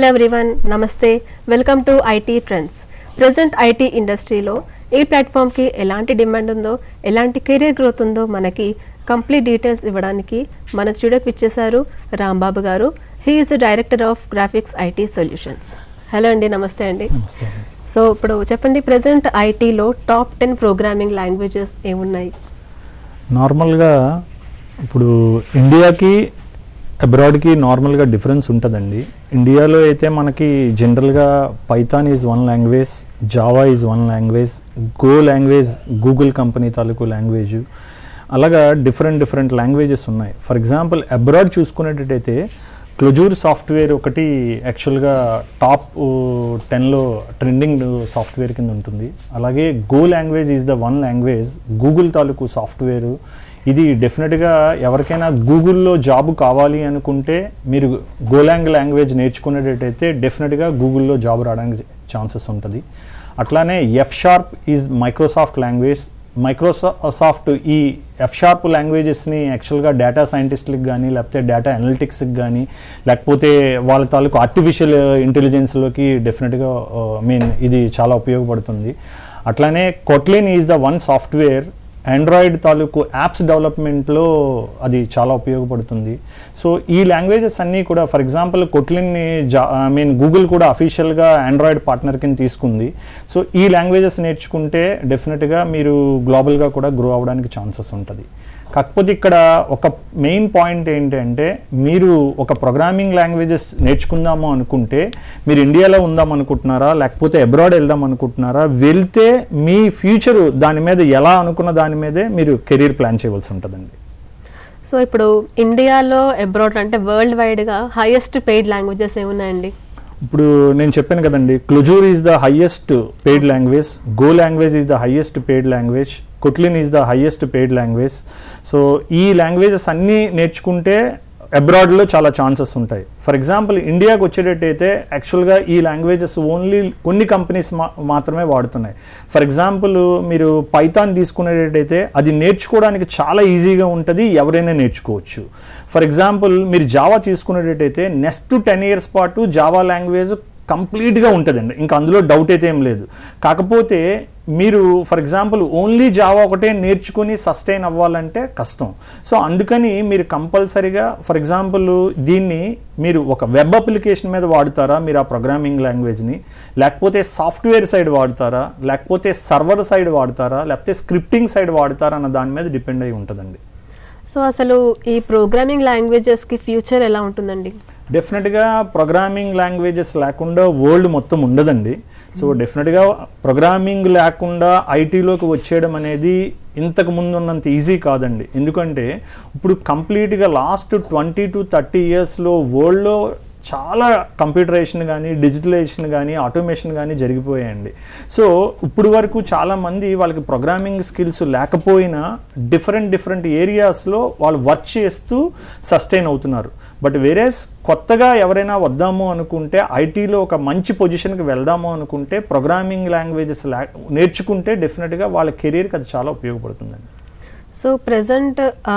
Hello everyone namaste welcome to IT trends present IT ఇండస్ట్రీలో ఏ ప్లాట్ఫామ్కి ఎలాంటి డిమాండ్ ఉందో ఎలాంటి కెరీర్ గ్రోత్ ఉందో మనకి కంప్లీట్ డీటెయిల్స్ ఇవ్వడానికి మన స్టూడియోకి ఇచ్చేశారు Rambabu garu he is director of graphics IT solutions hello అండి నమస్తే అండి నమస్తే సో ఇప్పుడు చెప్పండి ప్రజెంట్ ఐటీలో టాప్ టెన్ ప్రోగ్రామింగ్ లాంగ్వేజెస్ ఏమున్నాయి నార్మల్గా ఇప్పుడు ఇండియాకి అబ్రాడ్కి నార్మల్గా డిఫరెన్స్ ఉంటుందండి ఇండియాలో అయితే మనకి జనరల్గా Python is one language Java is one language Go language Google company తాలూకు లాంగ్వేజ్ అలాగా డిఫరెంట్ డిఫరెంట్ లాంగ్వేజెస్ ఉన్నాయి ఫర్ ఎగ్జాంపుల్ అబ్రాడ్ చూసుకునేటట్టయితే క్లొజూర్ సాఫ్ట్వేర్ ఒకటి యాక్చువల్గా టాప్ టెన్లో ట్రెండింగ్ సాఫ్ట్వేర్ కింద ఉంటుంది అలాగే Go language is the one language Google తాలూకు సాఫ్ట్వేర్ ఇది డెఫినెట్గా ఎవరికైనా గూగుల్లో జాబ్ కావాలి అనుకుంటే మీరు గోలాంగ్ లాంగ్వేజ్ నేర్చుకునేటట్టయితే డెఫినెట్గా గూగుల్లో జాబ్ రావడానికి ఛాన్సెస్ ఉంటుంది అట్లానే F sharp is Microsoft language Microsoft ఈ ఎఫ్ షార్ప్ లాంగ్వేజెస్ని యాక్చువల్గా డేటా సైంటిస్ట్లకు కానీ లేకపోతే డేటా అనలిటిక్స్కి కానీ లేకపోతే వాళ్ళ తాలూకు ఆర్టిఫిషియల్ ఇంటెలిజెన్స్లోకి డెఫినెట్గా మీన్ ఇది చాలా ఉపయోగపడుతుంది అట్లానే Kotlin is the one software Android తాలూకు యాప్స్ డెవలప్మెంట్లో అది చాలా ఉపయోగపడుతుంది సో ఈ లాంగ్వేజెస్ అన్నీ కూడా ఫర్ ఎగ్జాంపుల్ కొట్లిన్ని జా ఐ మీన్ గూగుల్ కూడా అఫీషియల్గా ఆండ్రాయిడ్ పార్ట్నర్ కింద తీసుకుంది సో ఈ లాంగ్వేజెస్ నేర్చుకుంటే డెఫినెట్గా మీరు గ్లోబల్గా కూడా గ్రో అవ్వడానికి ఛాన్సెస్ ఉంటుంది కాకపోతే ఇక్కడ ఒక మెయిన్ పాయింట్ ఏంటంటే మీరు ఒక ప్రోగ్రామింగ్ లాంగ్వేజెస్ నేర్చుకుందాము అనుకుంటే మీరు ఇండియాలో ఉందాం అనుకుంటున్నారా లేకపోతే అబ్రాడ్ వెళ్దాం అనుకుంటున్నారా వెళ్తే మీ ఫ్యూచర్ దాని మీద ఎలా అనుకున్న దాని మీదే మీరు కెరీర్ ప్లాన్ చేయవలసి ఉంటుందండి సో ఇప్పుడు ఇండియాలో అబ్రాడ్ అంటే వరల్డ్ వైడ్గా హైయెస్ట్ పెయిడ్ లాంగ్వేజెస్ ఏమున్నాయండి ఇప్పుడు నేను చెప్పాను కదండి Clojure is the highest paid language Go language is the highest paid language Kotlin is the highest paid language so ఈ లాంగ్వేజెస్ అన్నీ నేర్చుకుంటే అబ్రాడ్లో చాలా ఛాన్సెస్ ఉంటాయి ఫర్ ఎగ్జాంపుల్ ఇండియాకి వచ్చేటట్టయితే యాక్చువల్గా ఈ లాంగ్వేజెస్ ఓన్లీ కొన్ని కంపెనీస్ మా మాత్రమే వాడుతున్నాయి ఫర్ ఎగ్జాంపుల్ మీరు పైథాన్ తీసుకునేటట్టయితే అది నేర్చుకోవడానికి చాలా ఈజీగా ఉంటుంది ఎవరైనా నేర్చుకోవచ్చు ఫర్ ఎగ్జాంపుల్ మీరు జావా తీసుకునేటట్టయితే నెక్స్ట్ టెన్ ఇయర్స్ పాటు జావా లాంగ్వేజ్ కంప్లీట్గా ఉంటుందండి ఇంకా అందులో డౌట్ అయితే ఏం లేదు కాకపోతే మీరు ఫర్ ఎగ్జాంపుల్ ఓన్లీ జావా ఒకటే నేర్చుకుని సస్టైన్ అవ్వాలంటే కష్టం సో అందుకని మీరు కంపల్సరీగా ఫర్ ఎగ్జాంపుల్ దీన్ని మీరు ఒక వెబ్ అప్లికేషన్ మీద వాడుతారా మీరు ఆ ప్రోగ్రామింగ్ లాంగ్వేజ్ని లేకపోతే సాఫ్ట్వేర్ సైడ్ వాడతారా లేకపోతే సర్వర్ సైడ్ వాడతారా లేకపోతే స్క్రిప్టింగ్ సైడ్ వాడతారా అన్న దాని మీద డిపెండ్ అయి ఉంటుందండి సో అసలు ఈ ప్రోగ్రామింగ్ లాంగ్వేజెస్కి ఫ్యూచర్ ఎలా ఉంటుందండి డెఫినెట్గా ప్రోగ్రామింగ్ లాంగ్వేజెస్ లేకుండా వరల్డ్ మొత్తం ఉండదండి సో డెఫినెట్గా ప్రోగ్రామింగ్ లేకుండా ఐటీలోకి వచ్చేయడం అనేది ఇంతకు ముందు ఉన్నంత ఈజీ కాదండి ఎందుకంటే ఇప్పుడు కంప్లీట్గా లాస్ట్ ట్వంటీ టు థర్టీ ఇయర్స్లో వరల్డ్లో చాలా కంప్యూటరైజేషన్ కానీ డిజిటలైజేషన్ కానీ ఆటోమేషన్ కానీ జరిగిపోయాయండి సో ఇప్పుడు వరకు చాలామంది వాళ్ళకి ప్రోగ్రామింగ్ స్కిల్స్ లేకపోయినా డిఫరెంట్ డిఫరెంట్ ఏరియాస్లో వాళ్ళు వర్క్ చేస్తూ సస్టైన్ అవుతున్నారు బట్ వేరేస్ కొత్తగా ఎవరైనా వద్దాము అనుకుంటే ఐటీలో ఒక మంచి పొజిషన్కి వెళ్దాము అనుకుంటే ప్రోగ్రామింగ్ లాంగ్వేజెస్ నేర్చుకుంటే డెఫినెట్గా వాళ్ళ కెరీర్కి అది చాలా ఉపయోగపడుతుందండి so present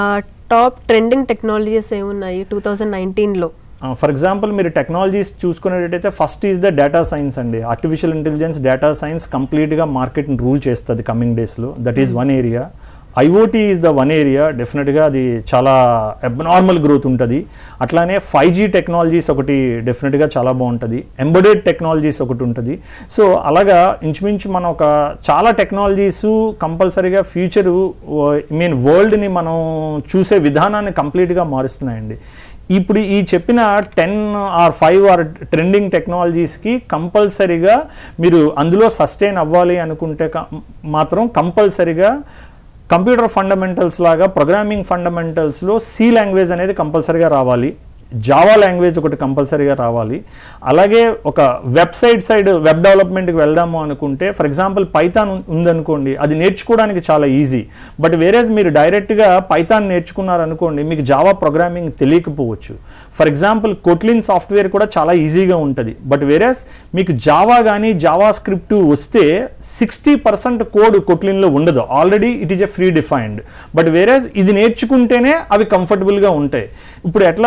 top trending technologies ఏమున్నాయి టూ థౌజండ్ నైన్టీన్లో ఫర్ ఎగ్జాంపుల్ మీరు టెక్నాలజీస్ చూసుకునేటట్టయితే first is the data science అండి ఆర్టిఫిషియల్ ఇంటెలిజెన్స్ డేటా సైన్స్ కంప్లీట్గా మార్కెట్ని రూల్ చేస్తుంది కమింగ్ డేస్లో that is one area IoT is the one area డెఫినెట్గా అది చాలా అబ్నార్మల్ గ్రోత్ ఉంటుంది అట్లానే ఫైవ్ జీ టెక్నాలజీస్ ఒకటి డెఫినెట్గా చాలా బాగుంటుంది ఎంబడెడ్ టెక్నాలజీస్ ఒకటి ఉంటుంది సో అలాగా ఇంచుమించు మనం ఒక చాలా టెక్నాలజీస్ కంపల్సరీగా ఫ్యూచరు ఐ మీన్ వరల్డ్ని మనం చూసే విధానాన్ని కంప్లీట్గా మారుస్తున్నాయండి ఇప్పుడు ఈ చెప్పిన ten or five or trending టెక్నాలజీస్కి కంపల్సరీగా మీరు అందులో సస్టైన్ అవ్వాలి అనుకుంటే క- మాత్రం కంపల్సరీగా కంప్యూటర్ ఫండమెంటల్స్ లాగా ప్రోగ్రామింగ్ ఫండమెంటల్స్లో సి లాంగ్వేజ్ అనేది కంపల్సరీగా రావాలి జావా లాంగ్వేజ్ ఒకటి కంపల్సరీగా రావాలి అలాగే ఒక వెబ్సైట్ సైడ్ వెబ్ డెవలప్మెంట్కి వెళ్దాము అనుకుంటే ఫర్ ఎగ్జాంపుల్ పైథాన్ ఉందనుకోండి అది నేర్చుకోవడానికి చాలా ఈజీ బట్ వేరేజ్ మీరు డైరెక్ట్గా పైథాన్ నేర్చుకున్నారనుకోండి మీకు జావా ప్రోగ్రామింగ్ తెలియకపోవచ్చు ఫర్ ఎగ్జాంపుల్ కొట్లిన్ సాఫ్ట్వేర్ కూడా చాలా ఈజీగా ఉంటుంది బట్ వేరేస్ మీకు జావా కానీ జావా స్క్రిప్ట్ వస్తే సిక్స్టీ పర్సెంట్ కోడ్ కొట్లిన్లో ఉండదు already it is a predefined but whereas ఇది నేర్చుకుంటేనే అవి కంఫర్టబుల్గా ఉంటాయి ఇప్పుడు ఎట్లా ఉంటుంది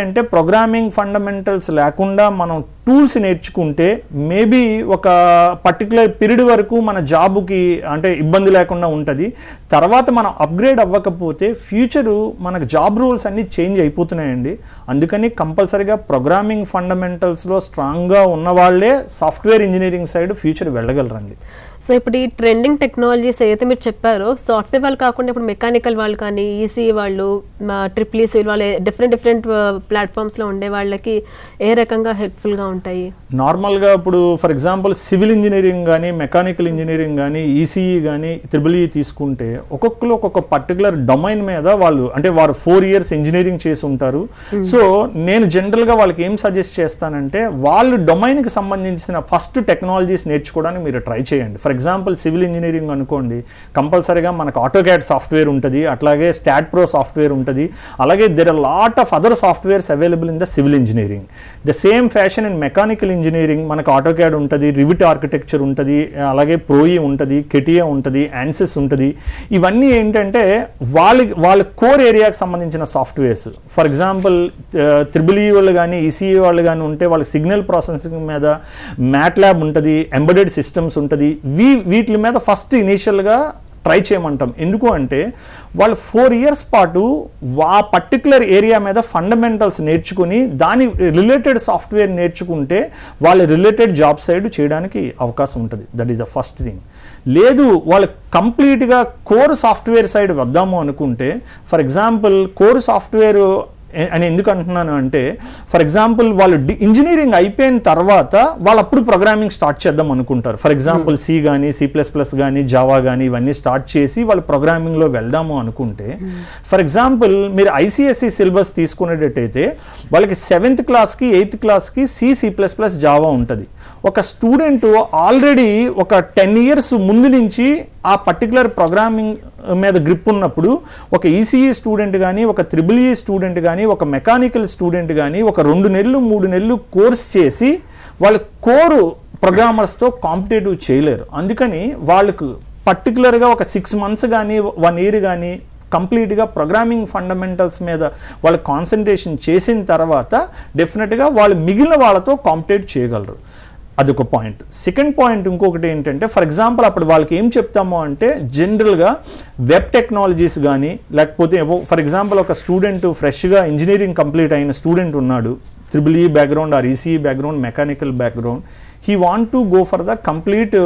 అంటే ప్రోగ్రామింగ్ ఫండమెంటల్స్ లేకుండా మనం టూల్స్ నేర్చుకుంటే మేబీ ఒక పర్టికులర్ పీరియడ్ వరకు మన జాబుకి అంటే ఇబ్బంది లేకుండా ఉంటుంది తర్వాత మనం అప్గ్రేడ్ అవ్వకపోతే ఫ్యూచరు మనకు జాబ్ రూల్స్ అన్నీ చేంజ్ అయిపోతున్నాయండి అందుకని కంపల్సరీగా ప్రోగ్రామింగ్ ఫండమెంటల్స్లో స్ట్రాంగ్గా ఉన్న వాళ్ళే సాఫ్ట్వేర్ ఇంజనీరింగ్ సైడ్ ఫ్యూచర్ వెళ్ళగలరండి సో ఇప్పుడు ఈ ట్రెండింగ్ టెక్నాలజీస్ ఏదైతే మీరు చెప్పారో సాఫ్ట్వేర్ వాళ్ళు కాకుండా ఇప్పుడు మెకానికల్ వాళ్ళు కానీ ఈసీ వాళ్ళు ట్రిపుల్ ఈసీ వాళ్ళు డిఫరెంట్ డిఫరెంట్ ప్లాట్ఫామ్స్లో ఉండే వాళ్ళకి ఏ రకంగా హెల్ప్ఫుల్గా ఉంటాయి నార్మల్గా ఇప్పుడు ఫర్ ఎగ్జాంపుల్ సివిల్ ఇంజనీరింగ్ కానీ మెకానికల్ ఇంజనీరింగ్ కానీ ఈసీఈ కానీ త్రిబుల్ ఈ తీసుకుంటే ఒక్కొక్కరు ఒక్కొక్క పర్టికులర్ డొమైన్ మీద వాళ్ళు అంటే వారు ఫోర్ ఇయర్స్ ఇంజనీరింగ్ చేసి ఉంటారు సో నేను జనరల్గా వాళ్ళకి ఏం సజెస్ట్ చేస్తానంటే వాళ్ళు డొమైన్కి సంబంధించిన ఫస్ట్ టెక్నాలజీస్ నేర్చుకోవడానికి మీరు ట్రై చేయండి ఫర్ ఎగ్జాంపుల్ సివిల్ ఇంజనీరింగ్ అనుకోండి కంపల్సరీగా మనకు ఆటోక్యాడ్ సాఫ్ట్వేర్ ఉంటుంది అట్లాగే స్టాట్ ప్రో సాఫ్ట్వేర్ ఉంటుంది అలాగే there are lot of other softwares available in the civil engineering the same fashion in mechanical engineering మనకు ఆటోక్యాడ్ ఉంటుంది రివిట్ ఆర్కిటెక్చర్ ఉంటుంది అలాగే ప్రోయి ఉంటుంది కెటియా ఉంటుంది యాన్సిస్ ఉంటుంది ఇవన్నీ ఏంటంటే వాళ్ళ వాళ్ళ కోర్ ఏరియాకి సంబంధించిన softwares for example triple E వాళ్ళు కానీ ఈసీఈ వాళ్ళు కానీ ఉంటే వాళ్ళకి సిగ్నల్ ప్రాసెసింగ్ మీద మ్యాట్ ల్యాబ్ ఉంటుంది ఎంబెడెడ్ సిస్టమ్స్ ఉంటుంది వీ వీటి మీద ఫస్ట్ ఇనీషియల్గా ట్రై చేయమంటాం ఎందుకు అంటే వాళ్ళు ఫోర్ ఇయర్స్ పాటు ఆ పర్టికులర్ ఏరియా మీద ఫండమెంటల్స్ నేర్చుకుని దాని రిలేటెడ్ సాఫ్ట్వేర్ నేర్చుకుంటే వాళ్ళ రిలేటెడ్ జాబ్ సైడ్ చేయడానికి అవకాశం ఉంటుంది that is the first thing లేదు వాళ్ళు కంప్లీట్గా కోర్ సాఫ్ట్వేర్ సైడ్ వద్దాము అనుకుంటే ఫర్ ఎగ్జాంపుల్ కోర్ సాఫ్ట్వేర్ ఏ- అని ఎందుకు అంటున్నాను అంటే ఫర్ ఎగ్జాంపుల్ వాళ్ళు డి ఇంజనీరింగ్ అయిపోయిన తర్వాత వాళ్ళు అప్పుడు ప్రోగ్రామింగ్ స్టార్ట్ చేద్దాం అనుకుంటారు ఫర్ ఎగ్జాంపుల్ సి కానీ సి ప్లస్ ప్లస్ కానీ జావా కానీ ఇవన్నీ స్టార్ట్ చేసి వాళ్ళు ప్రోగ్రామింగ్లో వెళ్దాము అనుకుంటే ఫర్ ఎగ్జాంపుల్ మీరు ఐసిఎస్సి సిలబస్ తీసుకునేటట్టయితే వాళ్ళకి సెవెంత్ క్లాస్కి ఎయిత్ క్లాస్కి C C plus plus Java ఉంటుంది ఒక స్టూడెంట్ ఆల్రెడీ ఒక టెన్ ఇయర్స్ ముందు నుంచి ఆ పర్టికులర్ ప్రోగ్రామింగ్ మీద గ్రిప్ ఉన్నప్పుడు ఒక ఈసీఈ స్టూడెంట్ కానీ ఒక త్రిబుల్ ఈ స్టూడెంట్ కానీ ఒక మెకానికల్ స్టూడెంట్ కానీ ఒక రెండు నెలలు మూడు నెలలు కోర్స్ చేసి వాళ్ళ కోరు ప్రోగ్రామర్స్తో కాంపిటేటివ్ చేయలేరు అందుకని వాళ్ళకు పర్టికులర్గా ఒక సిక్స్ మంత్స్ కానీ వన్ ఇయర్ కానీ కంప్లీట్గా ప్రోగ్రామింగ్ ఫండమెంటల్స్ మీద వాళ్ళు కాన్సన్ట్రేషన్ చేసిన తర్వాత డెఫినెట్గా వాళ్ళు మిగిలిన వాళ్ళతో కాంపిటేట్ చేయగలరు అదొక పాయింట్ సెకండ్ పాయింట్ ఇంకొకటి ఏంటంటే ఫర్ ఎగ్జాంపుల్ అప్పుడు వాళ్ళకి ఏం చెప్తాము అంటే జనరల్గా వెబ్ టెక్నాలజీస్ కానీ లేకపోతే ఫర్ ఎగ్జాంపుల్ ఒక స్టూడెంట్ ఫ్రెష్గా ఇంజనీరింగ్ కంప్లీట్ అయిన స్టూడెంట్ ఉన్నాడు triple E background or ECE background mechanical background he want to go for the complete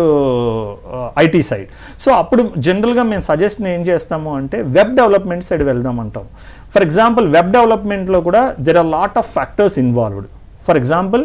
IT side so అప్పుడు జనరల్గా మేము సజెస్ట్ ఏం చేస్తాము అంటే వెబ్ డెవలప్మెంట్ సైడ్ వెళ్దామంటాం ఫర్ ఎగ్జాంపుల్ వెబ్ డెవలప్మెంట్లో కూడా there are lot of factors involved for example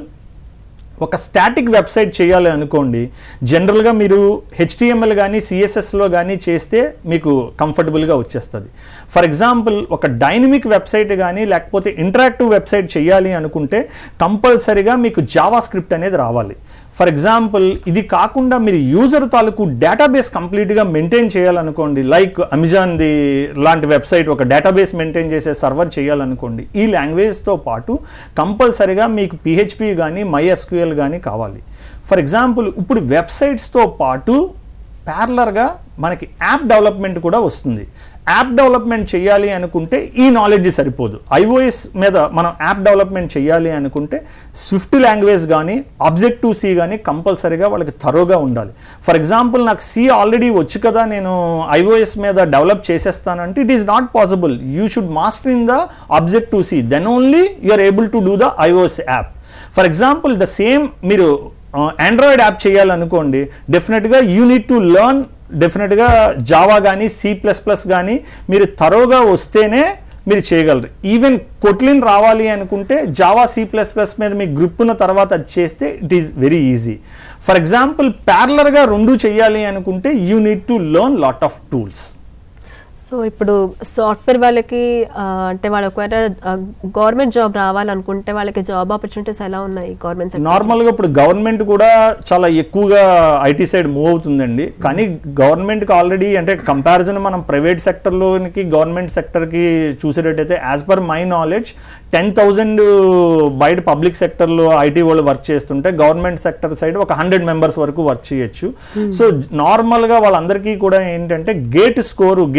ఒక స్టాటిక్ వెబ్సైట్ చేయాలి అనుకోండి జనరల్గా మీరు హెచ్టిఎంఎల్ కానీ సిఎస్ఎస్లో కానీ చేస్తే మీకు కంఫర్టబుల్గా వచ్చేస్తుంది ఫర్ ఎగ్జాంపుల్ ఒక డైనమిక్ వెబ్సైట్ కానీ లేకపోతే ఇంటరాక్టివ్ వెబ్సైట్ చేయాలి అనుకుంటే కంపల్సరీగా మీకు జావా స్క్రిప్ట్ అనేది రావాలి ఫర్ ఎగ్జాంపుల్ ఇది కాకుండా మీరు యూజర్ తాలూకు డేటాబేస్ కంప్లీట్గా మెయింటైన్ చేయాలనుకోండి లైక్ అమెజాన్ది లాంటి వెబ్సైట్ ఒక డేటాబేస్ మెయింటైన్ చేసే సర్వర్ చేయాలనుకోండి ఈ లాంగ్వేజ్తో పాటు కంపల్సరీగా మీకు పిహెచ్పి కానీ మైఎస్క్యూఎల్ కానీ కావాలి ఫర్ ఎగ్జాంపుల్ ఇప్పుడు వెబ్సైట్స్తో పాటు ప్యారలర్గా మనకి యాప్ డెవలప్మెంట్ కూడా వస్తుంది యాప్ డెవలప్మెంట్ చేయాలి అనుకుంటే ఈ నాలెడ్జ్ సరిపోదు ఐఓఎస్ మీద మనం యాప్ డెవలప్మెంట్ చేయాలి అనుకుంటే స్విఫ్ట్ లాంగ్వేజ్ కానీ ఆబ్జెక్టివ్ సి కానీ కంపల్సరీగా వాళ్ళకి థరోగా ఉండాలి ఫర్ ఎగ్జాంపుల్ నాకు సి ఆల్రెడీ వచ్చు కదా నేను ఐఓఎస్ మీద డెవలప్ చేసేస్తానంటే it is not possible you should master in the Objective C then only you are able to do the iOS app for example the same మీరు Android app చేయాలనుకోండి డెఫినెట్గా you need to learn డెఫినెట్గా Java కానీ C plus plus కానీ మీరు తరోగా వస్తేనే మీరు చేయగలరు ఈవెన్ కొట్లిన్ రావాలి అనుకుంటే జావా సి ప్లస్ ప్లస్ మీద మీకు గ్రిప్ ఉన్న తర్వాత అది చేస్తే it is very easy for example ప్యారలర్గా రెండు చేయాలి అనుకుంటే you need to learn lot of tools so ఇప్పుడు సాఫ్ట్వేర్ వాళ్ళకి ఆ, అంటే వాళ్ళు ఒకవేళ గవర్నమెంట్ జాబ్ రావాలనుకుంటే వాళ్ళకి జాబ్ ఆపర్చునిటీస్ ఎలా ఉన్నాయి గవర్నమెంట్ నార్మల్గా ఇప్పుడు గవర్నమెంట్ కూడా చాలా ఎక్కువగా ఐటీ సైడ్ మూవ్ అవుతుందండి కానీ గవర్నమెంట్కి ఆల్రెడీ అంటే కంపారిజన్ మనం ప్రైవేట్ సెక్టర్లోనికి గవర్నమెంట్ సెక్టర్కి చూసేటట్టయితే as per my knowledge ten thousand బయట పబ్లిక్ సెక్టర్లో ఐటీ వాళ్ళు వర్క్ చేస్తుంటే గవర్నమెంట్ సెక్టర్ సైడ్ ఒక హండ్రెడ్ మెంబర్స్ వరకు వర్క్ చేయొచ్చు సో నార్మల్గా వాళ్ళందరికీ కూడా ఏంటంటే గేట్ స్కోరు గేట్ రాసే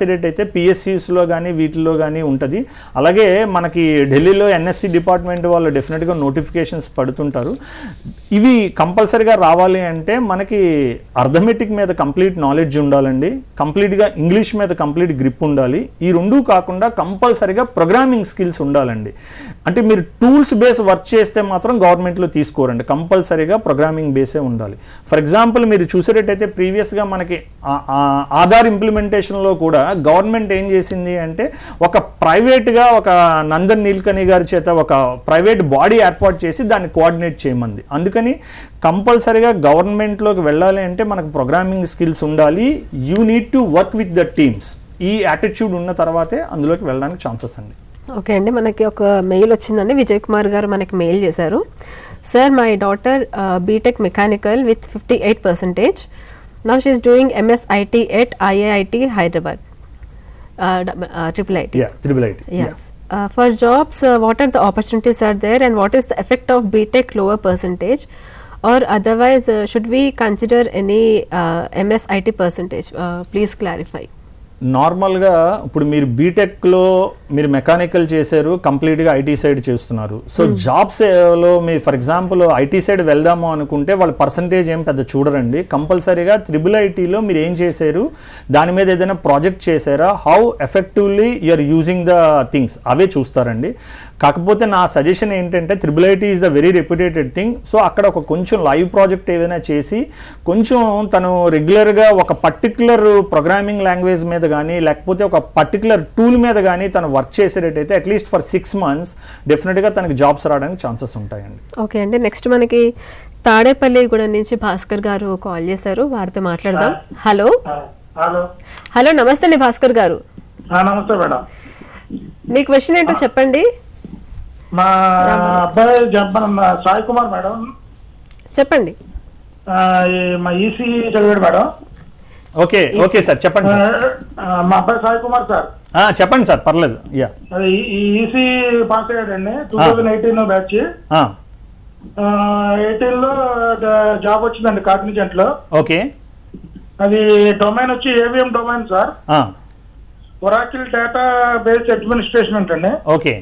రాసేటట్టయితే పిఎస్సిస్లో కానీ వీటిల్లో కానీ ఉంటుంది అలాగే మనకి ఢిల్లీలో ఎన్ఎస్సి డిపార్ట్మెంట్ వాళ్ళు డెఫినెట్గా నోటిఫికేషన్స్ పడుతుంటారు ఇవి కంపల్సరీగా రావాలి అంటే మనకి అర్థమెటిక్ మీద కంప్లీట్ నాలెడ్జ్ ఉండాలండి కంప్లీట్గా ఇంగ్లీష్ మీద కంప్లీట్ గ్రిప్ ఉండాలి ఈ రెండు కాకుండా కంపల్సరీగా ప్రోగ్రామింగ్ స్కిల్స్ ఉండాలండి అంటే మీరు టూల్స్ బేస్ వర్క్ చేస్తే మాత్రం గవర్నమెంట్లో తీసుకోరండి కంపల్సరీగా ప్రోగ్రామింగ్ బేసే ఉండాలి ఫర్ ఎగ్జాంపుల్ మీరు చూసేటట్టయితే ప్రీవియస్గా మనకి ఆ- ఆ ఆధార్ ఇంప్లిమెంటేషన్లో కూడా గవర్నమెంట్ ఏం చేసింది అంటే ఒక ప్రైవేట్గా ఒక నందన్ నీల్కని గారి చేత ఒక ప్రైవేట్ బాడీ ఏర్పాటు చేసి దాన్ని కోఆర్డినేట్ చేయమంది అందుకని కంపల్సరీగా గవర్నమెంట్లోకి వెళ్ళాలి అంటే మనకు ప్రోగ్రామింగ్ స్కిల్స్ ఉండాలి you need to work with the teams ఈ యాటిట్యూడ్ ఉన్న తర్వాతే అందులోకి వెళ్ళడానికి ఛాన్సెస్ అండి ఓకే అండి మనకి ఒక మెయిల్ వచ్చిందండి విజయ్ కుమార్ గారు మనకి మెయిల్ చేశారు sir my daughter BTech mechanical with fifty eight percentage now she is doing MSIT at IIIT Hyderabad triple IT yeah triple IT Yes. Uh, for jobs, uh, what are the opportunities are there and what is the effect of BTech lower percentage? Or otherwise, uh, should we consider any uh, MS IT percentage? Uh, please clarify. నార్మల్గా ఇప్పుడు మీరు బీటెక్లో మీరు mechanical చేశారు కంప్లీట్గా IT side చేస్తున్నారు so జాబ్స్లో మీ ఫర్ ఎగ్జాంపుల్ ఐటీ సైడ్ వెళ్దాము అనుకుంటే వాళ్ళ పర్సంటేజ్ ఏం పెద్ద చూడరండి కంపల్సరీగా త్రిబుల్ ఐటీలో మీరు ఏం చేశారు దాని మీద ఏదైనా ప్రాజెక్ట్ చేశారా how effectively you're using the things అవే చూస్తారండి కాకపోతే నా సజెషన్ ఏంటంటే triple IT is the very reputated thing so అక్కడ ఒక కొంచెం లైవ్ ప్రాజెక్ట్ ఏదైనా చేసి కొంచెం తను రెగ్యులర్గా ఒక పర్టికులర్ ప్రోగ్రామింగ్ లాంగ్వేజ్ మీద కానీ లేకపోతే ఒక పర్టికులర్ టూల్ మీద కానీ తను వర్క్ చేసేటట్టయితే అట్లీస్ట్ ఫర్ సిక్స్ మంత్స్ డెఫినెట్గా తనకి జాబ్స్ రావడానికి ఛాన్సెస్ ఉంటాయండి ఓకే అండి నెక్స్ట్ మనకి తాడేపల్లిగూడెం నుంచి భాస్కర్ గారు కాల్ చేశారు వారితో మాట్లాడదాం హలో హలో హలో నమస్తే అండి భాస్కర్ గారు ఆ, నమస్తే మేడం మీ క్వశ్చన్ ఏంటో చెప్పండి మా అబ్బాయి జబ్బన్ సాయి కుమార్ మేడం చెప్పండి ఆ, ఈ మా ఈసీ చదివాడు మేడం ఓకే ఓకే సార్ చెప్పండి ఆ, సార్ ఆ, మా అబ్బాయి సాయి కుమార్ సార్ ఆ, చెప్పండి సార్ పర్లేదు యా అది ఈ ఈసీ పాస్ అయ్యాడండి two thousand eighteen batch eighteen లో ద- జాబ్ వచ్చిందండి కాగ్నిజెంట్ లో ఓకే అది డొమైన్ వచ్చి AVM domain sir Oracle database administration అంటండి ఓకే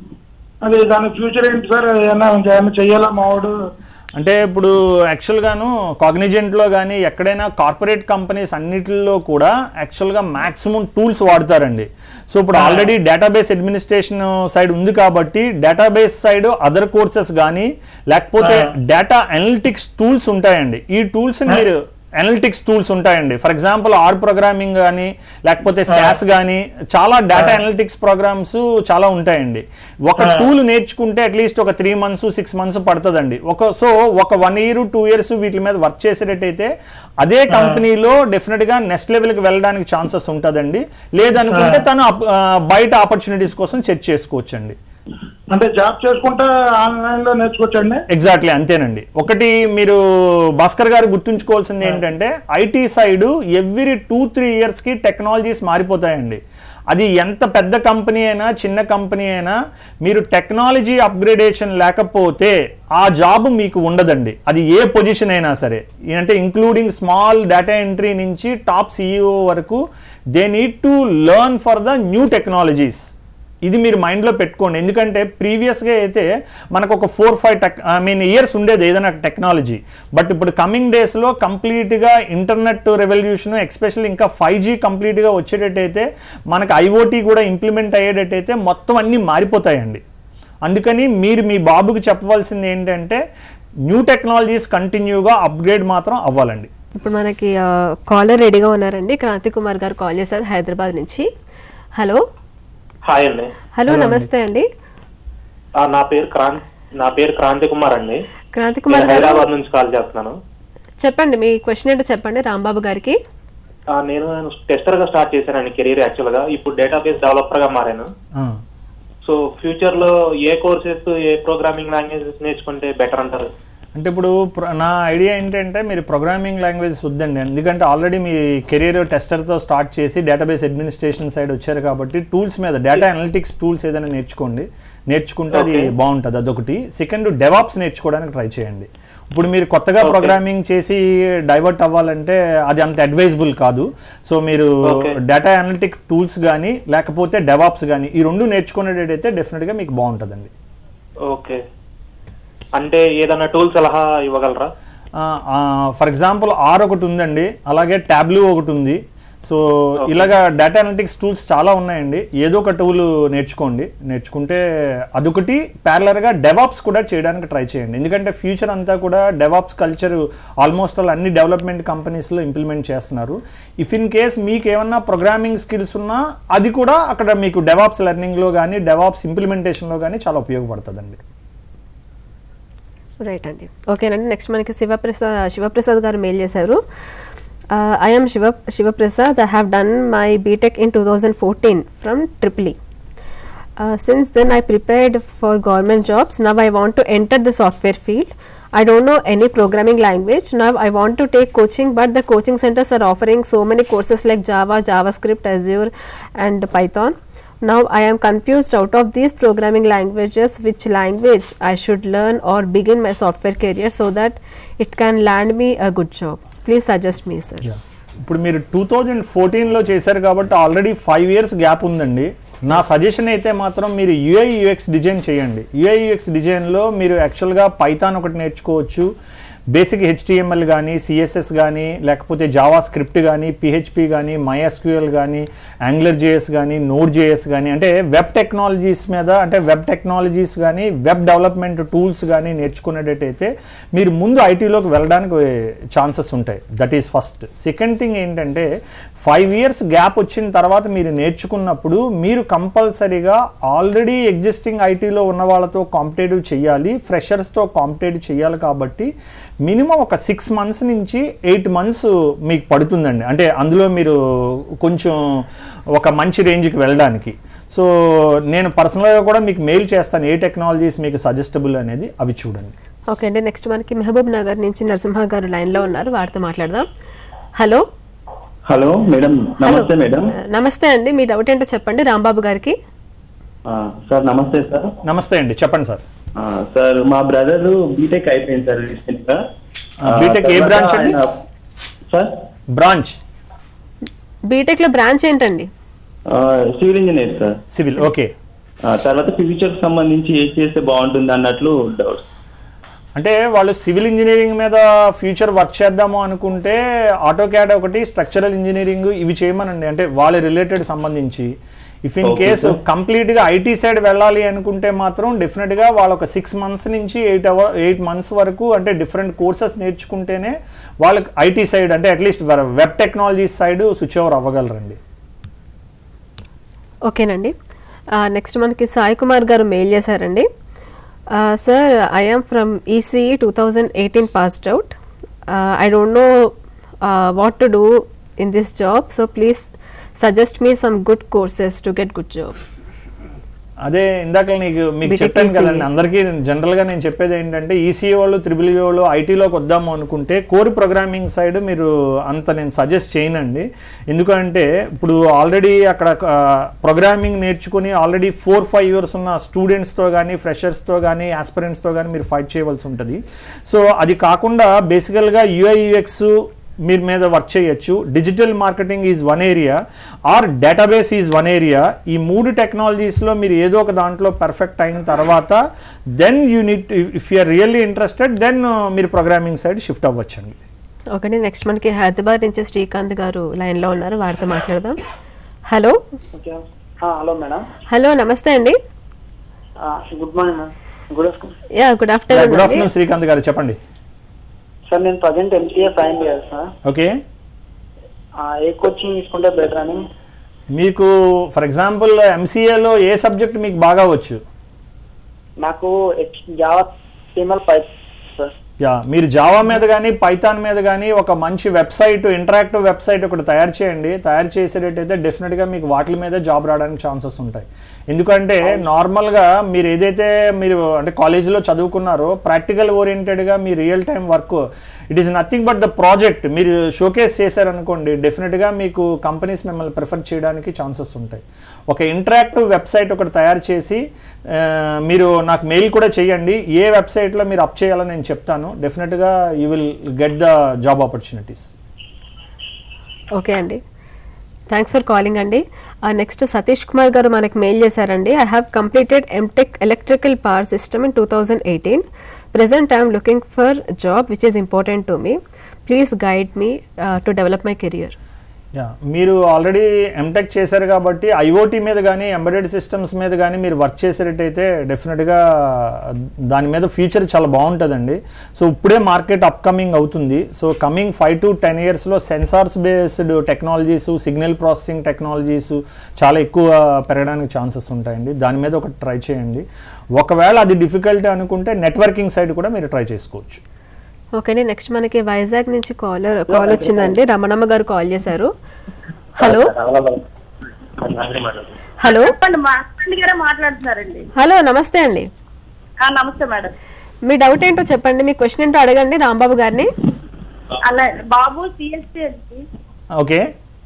అది దాని ఫ్యూచర్ ఏంటి సార్ ఏమన్నా ఏమన్నా చెయ్యాలా మావాడు అంటే ఇప్పుడు యాక్చువల్గాను కాగ్నిజెంట్లో కానీ ఎక్కడైనా కార్పొరేట్ కంపెనీస్ అన్నిటిలో కూడా యాక్చువల్గా మ్యాక్సిమం టూల్స్ వాడతారండి సో ఇప్పుడు ఆల్రెడీ డేటాబేస్ అడ్మినిస్ట్రేషన్ సైడ్ ఉంది కాబట్టి డేటాబేస్ సైడ్ అదర్ కోర్సెస్ కానీ లేకపోతే డేటా అనలిటిక్స్ టూల్స్ ఉంటాయండి ఈ టూల్స్ని మీరు అనలిటిక్స్ టూల్స్ ఉంటాయండి ఫర్ ఎగ్జాంపుల్ ఆర్ ప్రోగ్రామింగ్ కానీ లేకపోతే శాస్ కానీ చాలా డేటా అనలిటిక్స్ ప్రోగ్రామ్స్ చాలా ఉంటాయండి ఒక టూల్ నేర్చుకుంటే అట్లీస్ట్ ఒక త్రీ మంత్స్ సిక్స్ మంత్స్ పడుతుందండి ఒక సో ఒక వన్ ఇయర్ టూ ఇయర్స్ వీటి మీద వర్క్ చేసేటట్టయితే అదే కంపెనీలో డెఫినెట్గా నెక్స్ట్ లెవెల్కి వెళ్ళడానికి ఛాన్సెస్ ఉంటుందండి లేదనుకుంటే తను అప్- ఆ, బయట ఆపర్చునిటీస్ కోసం సెట్ చేసుకోవచ్చండి అంటే జాబ్ చేసుకుంటే ఆన్లైన్ లో నేర్చుకోవచ్చండి ఎగ్జాక్ట్లీ అంతేనండి ఒకటి మీరు భాస్కర్ గారు గుర్తుంచుకోవాల్సింది ఏంటంటే IT side every two three ఇయర్స్కి టెక్నాలజీస్ మారిపోతాయండి అది ఎంత పెద్ద కంపెనీ అయినా చిన్న కంపెనీ అయినా మీరు టెక్నాలజీ అప్గ్రేడేషన్ లేకపోతే ఆ జాబ్ మీకు ఉండదండి అది ఏ పొజిషన్ అయినా సరే అంటే ఇంక్లూడింగ్ స్మాల్ డేటా ఎంట్రీ నుంచి టాప్ సిఇఓ వరకు they need to learn for the new technologies ఇది మీరు మైండ్లో పెట్టుకోండి ఎందుకంటే ప్రీవియస్గా అయితే మనకు ఒక four five tech I mean years ఉండేది ఏదైనా టెక్నాలజీ బట్ ఇప్పుడు కమింగ్ డేస్లో కంప్లీట్గా ఇంటర్నెట్ రెవల్యూషన్ ఎక్స్పెషల్ ఇంకా ఫైవ్ జీ కంప్లీట్గా వచ్చేటట్టయితే మనకు ఐఓటీ కూడా ఇంప్లిమెంట్ అయ్యేటట్టయితే మొత్తం అన్నీ మారిపోతాయండి అందుకని మీరు మీ బాబుకి చెప్పవలసింది ఏంటంటే న్యూ టెక్నాలజీస్ కంటిన్యూగా అప్గ్రేడ్ మాత్రం అవ్వాలండి ఇప్పుడు మనకి కాలర్ రెడీగా ఉన్నారండి క్రాంతి కుమార్ గారు కాల్ చేశారు హైదరాబాద్ నుంచి హలో హాయ్ అండి హలో నమస్తే అండి ఆ, నా పేరు క్రాంతి నా పేరు క్రాంతి కుమార్ అండి క్రాంతి నేను కుమార్ గారు హైదరాబాద్ నుంచి కాల్ చేస్తున్నాను చెప్పండి మీ క్వశ్చన్ ఏంటో చెప్పండి రాంబాబు గారికి ఆ, నేను టెస్టర్ గా స్టార్ట్ చేశానండి కెరీర్ యాక్చువల్ గా ఇప్పుడు డేటాబేస్ డెవలపర్ గా మారాను ఆ. సో ఫ్యూచర్ లో ఏ కోర్సెస్ ఏ ప్రోగ్రామింగ్ లాంగ్వేజెస్ నేర్చుకుంటే బెటర్ అంటారు అంటే ఇప్పుడు ప్ర- నా ఐడియా ఏంటంటే మీరు ప్రోగ్రామింగ్ లాంగ్వేజెస్ వద్దండి ఎందుకంటే ఆల్రెడీ మీ కెరీర్ టెస్టర్తో స్టార్ట్ చేసి డేటాబేస్ అడ్మినిస్ట్రేషన్ సైడ్ వచ్చారు కాబట్టి టూల్స్ మీద డేటా అనలిటిక్స్ టూల్స్ ఏదైనా నేర్చుకోండి నేర్చుకుంటే అది Okay. బాగుంటుంది అదొకటి సెకండ్ డెవాప్స్ నేర్చుకోవడానికి ట్రై చేయండి ఇప్పుడు మీరు కొత్తగా Okay. ప్రోగ్రామింగ్ చేసి డైవర్ట్ అవ్వాలంటే అది అంత అడ్వైజబుల్ కాదు సో మీరు Okay. డేటా అనలిటిక్ టూల్స్ కానీ లేకపోతే డెవాప్స్ కానీ ఈ రెండు నేర్చుకునేటైతే డెఫినెట్గా మీకు బాగుంటుందండి ఓకే అంటే ఏదైనా టూల్ సలహా ఇవ్వగలరా ఫర్ ఎగ్జాంపుల్ ఆర్ ఒకటి ఉందండి అలాగే ట్యాబ్లూ ఒకటి ఉంది సో ఇలాగా డేటా అనలిటిక్స్ టూల్స్ చాలా ఉన్నాయండి ఏదో ఒక టూల్ నేర్చుకోండి నేర్చుకుంటే అదొకటి ప్యారలర్గా డెవాప్స్ కూడా చేయడానికి ట్రై చేయండి ఎందుకంటే ఫ్యూచర్ అంతా కూడా డెవాప్స్ కల్చర్ ఆల్మోస్ట్ ఆల్ అన్ని డెవలప్మెంట్ కంపెనీస్లో ఇంప్లిమెంట్ చేస్తున్నారు ఇఫ్ ఇన్ కేస్ మీకు ఏమన్నా ప్రోగ్రామింగ్ స్కిల్స్ ఉన్నా అది కూడా అక్కడ మీకు డెవాప్స్ లెర్నింగ్లో కానీ డెవాప్స్ ఇంప్లిమెంటేషన్లో కానీ చాలా ఉపయోగపడుతుందండి రైట్ అండి ఓకేనండి నెక్స్ట్ మనకి శివప్రసాద్ శివప్రసాద్ గారు మెయిల్ చేశారు I'm Shiva Shivaprasad I have done my BTech in two thousand fourteen from triple Uh, since then, I prepared for government jobs. Now I want to enter the software field. I don't know any programming language. Now I want to take coaching, but the coaching centers are offering so many courses like Java, JavaScript, Azure, and Python. Now I am confused out of these programming languages, which language I should learn or begin my software career so that it can land me a good job. Please suggest me, sir. Yeah. ఇప్పుడు మీరు two thousand ఫోర్టీన్లో చేశారు కాబట్టి already five years gap ఉందండి నా suggestion అయితే మాత్రం మీరు యూఐ యూఎక్స్ డిజైన్ చేయండి యూఐ యూఎక్స్ డిజైన్లో మీరు యాక్చువల్గా పైథాన్ ఒకటి నేర్చుకోవచ్చు బేసిక్ హెచ్టిఎంఎల్ కానీ సిఎస్ఎస్ కానీ లేకపోతే జావా స్క్రిప్ట్ కానీ పిహెచ్పి కానీ మైఎస్క్యూఎల్ కానీ యాంగ్లర్ జేఎస్ కానీ నోడ్ జేఎస్ కానీ అంటే వెబ్ టెక్నాలజీస్ మీద అంటే వెబ్ టెక్నాలజీస్ కానీ వెబ్ డెవలప్మెంట్ టూల్స్ కానీ నేర్చుకునేటట్టయితే మీరు ముందు ఐటీలోకి వెళ్ళడానికి ఛాన్సెస్ ఉంటాయి that is first second thing ఏంటంటే ఫైవ్ ఇయర్స్ గ్యాప్ వచ్చిన తర్వాత మీరు నేర్చుకున్నప్పుడు మీరు కంపల్సరీగా ఆల్రెడీ ఎగ్జిస్టింగ్ ఐటీలో ఉన్న వాళ్ళతో కాంపిటేటివ్ చేయాలి ఫ్రెషర్స్తో కాంపిటేటివ్ చేయాలి కాబట్టి మినిమం ఒక సిక్స్ మంత్స్ నుంచి ఎయిట్ మంత్స్ మీకు పడుతుందండి అంటే అందులో మీరు కొంచెం ఒక మంచి రేంజ్కి వెళ్ళడానికి సో నేను పర్సనల్గా కూడా మీకు మెయిల్ చేస్తాను ఏ టెక్నాలజీస్ మీకు సజెస్టబుల్ అనేది అవి చూడండి ఓకే అండి నెక్స్ట్ మనకి మహబూబ్ నగర్ నుంచి నరసింహ గారు లైన్లో ఉన్నారు వారితో మాట్లాడదాం హలో హలో మేడం నమస్తే హలో. మేడం నమస్తే అండి మీ డౌట్ ఏంటో చెప్పండి రాంబాబు గారికి ఆ, సార్ నమస్తే సార్ నమస్తే అండి చెప్పండి సార్ ఆ, సార్ మా బ్రదర్ బీటెక్ అయిపోయింది సార్ రీసెంట్ గా ఆ, బీటెక్ ఏ తర్వాత బ్రాంచ్ అండి? ఆయన- సార్ బ్రాంచ్ బీటెక్లో బ్రాంచ్ ఏంటండి ఆ, civil engineer sir civil okay ఆ, తర్వాత ఫ్యూచర్ సంబంధించి ఏం చేస్తే బాగుంటుంది అన్నట్లు డౌట్స్ అంటే వాళ్ళు సివిల్ ఇంజనీరింగ్ మీద ఫ్యూచర్ వర్క్ చేద్దాము అనుకుంటే ఆటో క్యాడ్ ఒకటి స్ట్రక్చరల్ ఇంజనీరింగ్ ఇవి చేయమనండి అంటే వాళ్ళ రిలేటెడ్ సంబంధించి if in Okay, case sir. కంప్లీట్గా ఐటీ సైడ్ వెళ్ళాలి అనుకుంటే మాత్రం డెఫినెట్గా వాళ్ళు ఒక సిక్స్ మంత్స్ నుంచి ఎయిట్ అవర్ ఎయిట్ మంత్స్ వరకు అంటే డిఫరెంట్ కోర్సెస్ నేర్చుకుంటేనే వాళ్ళకి ఐటీ సైడ్ అంటే at least web technologies side switch over అవ్వగలరండి ఓకేనండి నెక్స్ట్ మనకి సాయి కుమార్ గారు మెయిల్ చేశారండి sir I'm from ECE two thousand eighteen passed out I don't know what to do in this job so please suggest me some good courses to get good job అదే ఇందాక నీకు మీకు BTEC చెప్పాను కదండి ECE. అందరికీ జనరల్గా నేను చెప్పేది ఏంటంటే ఈసీఏ వాళ్ళు త్రిబుల్ వాళ్ళు ఐటీలోకి వద్దాము అనుకుంటే కోర్ ప్రోగ్రామింగ్ సైడ్ మీరు అంత నేను సజెస్ట్ చేయనండి ఎందుకంటే ఇప్పుడు ఆల్రెడీ అక్కడ ప్రోగ్రామింగ్ నేర్చుకుని ఆల్రెడీ ఫోర్ ఫైవ్ ఇయర్స్ ఉన్న స్టూడెంట్స్తో కానీ ఫ్రెషర్స్తో కానీ ఆస్పిరెంట్స్తో కానీ మీరు ఫైట్ చేయవలసి ఉంటుంది సో అది కాకుండా బేసికల్గా యూఐయుఎక్స్ మీరు మీద వర్క్ చేయొచ్చు digital marketing is one area or database is one area ఈ మూడు టెక్నాలజీస్లో మీరు ఏదో ఒక దాంట్లో పర్ఫెక్ట్ అయిన తర్వాత then you need if you're really interested then మీరు ప్రోగ్రామింగ్ సైడ్ షిఫ్ట్ అవ్వచ్చండి ఓకే నెక్స్ట్ మనకి హైదరాబాద్ నుంచి శ్రీకాంత్ గారు లైన్లో ఉన్నారు వారితో మాట్లాడదాం హలో హలో మేడం హలో నమస్తే అండి good morning ma'am good afternoon yeah good good afternoon afternoon Srikanth గారు చెప్పండి సార్ నేను present MCA final year sir okay ఆ, ఏ కోచింగ్ తీసుకుంటే బెటర్ అని మీకు ఫర్ ఎగ్జాంపుల్ ఎంసీఏలో ఏ సబ్జెక్ట్ మీకు బాగా వచ్చు నాకు జావా సిఎంఎల్ పై సార్ యా మీరు జావా మీద కానీ పైథాన్ మీద కానీ ఒక మంచి వెబ్సైట్ ఇంటరాక్టివ్ వెబ్సైట్ ఒకటి తయారు చేయండి తయారు చేసేటట్టయితే డెఫినెట్గా మీకు వాటి మీద జాబ్ రావడానికి ఛాన్సెస్ ఉంటాయి ఎందుకంటే నార్మల్గా మీరు ఏదైతే మీరు అంటే కాలేజీలో చదువుకున్నారో ప్రాక్టికల్ ఓరియంటెడ్గా మీ real time work it is nothing but the project మీరు షోకేస్ చేశారనుకోండి డెఫినెట్గా మీకు కంపెనీస్ మిమ్మల్ని ప్రిఫర్ చేయడానికి ఛాన్సెస్ ఉంటాయి ఒక ఇంటరాక్టివ్ వెబ్సైట్ ఒకటి తయారు చేసి ఆ, మీరు నాకు మెయిల్ కూడా చేయండి ఏ వెబ్సైట్లో మీరు అప్ చేయాలని నేను చెప్తాను డెఫినెట్గా you will get the job opportunities okay అండి థ్యాంక్స్ ఫర్ కాలింగ్ అండి నెక్స్ట్ సతీష్ కుమార్ గారు మనకి మెయిల్ చేశారండి I have completed MTech electrical power system in two thousand eighteen present I'm looking for job which is important to me please guide me to develop my career yeah మీరు already MTech చేశారు కాబట్టి IoT మీద కానీ embedded systems మీద కానీ మీరు work చేసేటట్టయితే డెఫినెట్గా దాని మీద ఫ్యూచర్ చాలా బాగుంటుందండి సో ఇప్పుడే మార్కెట్ అప్కమింగ్ అవుతుంది so coming five to ten ఇయర్స్లో sensors based technologies signal processing technologies చాలా ఎక్కువ పెరగడానికి ఛాన్సెస్ ఉంటాయండి దాని మీద ఒకటి ట్రై చేయండి ఒకవేళ అది డిఫికల్టీ అనుకుంటే నెట్వర్కింగ్ సైడ్ కూడా మీరు ట్రై చేసుకోవచ్చు ఓకే అండి నెక్స్ట్ మనకి వైజాగ్ నుంచి కాల్ కాల్ వచ్చిందండి రమణమ్మ గారు కాల్ చేశారు హలో హలో చెప్పండి మా హస్బెండ్ గారే మాట్లాడుతున్నారండి హలో నమస్తే అండి ఆ, నమస్తే మేడం మీ డౌట్ ఏంటో చెప్పండి మీ క్వశ్చన్ ఏంటో అడగండి రాంబాబు గారిని అలా బాబు సిఎస్టీ అండి ఓకే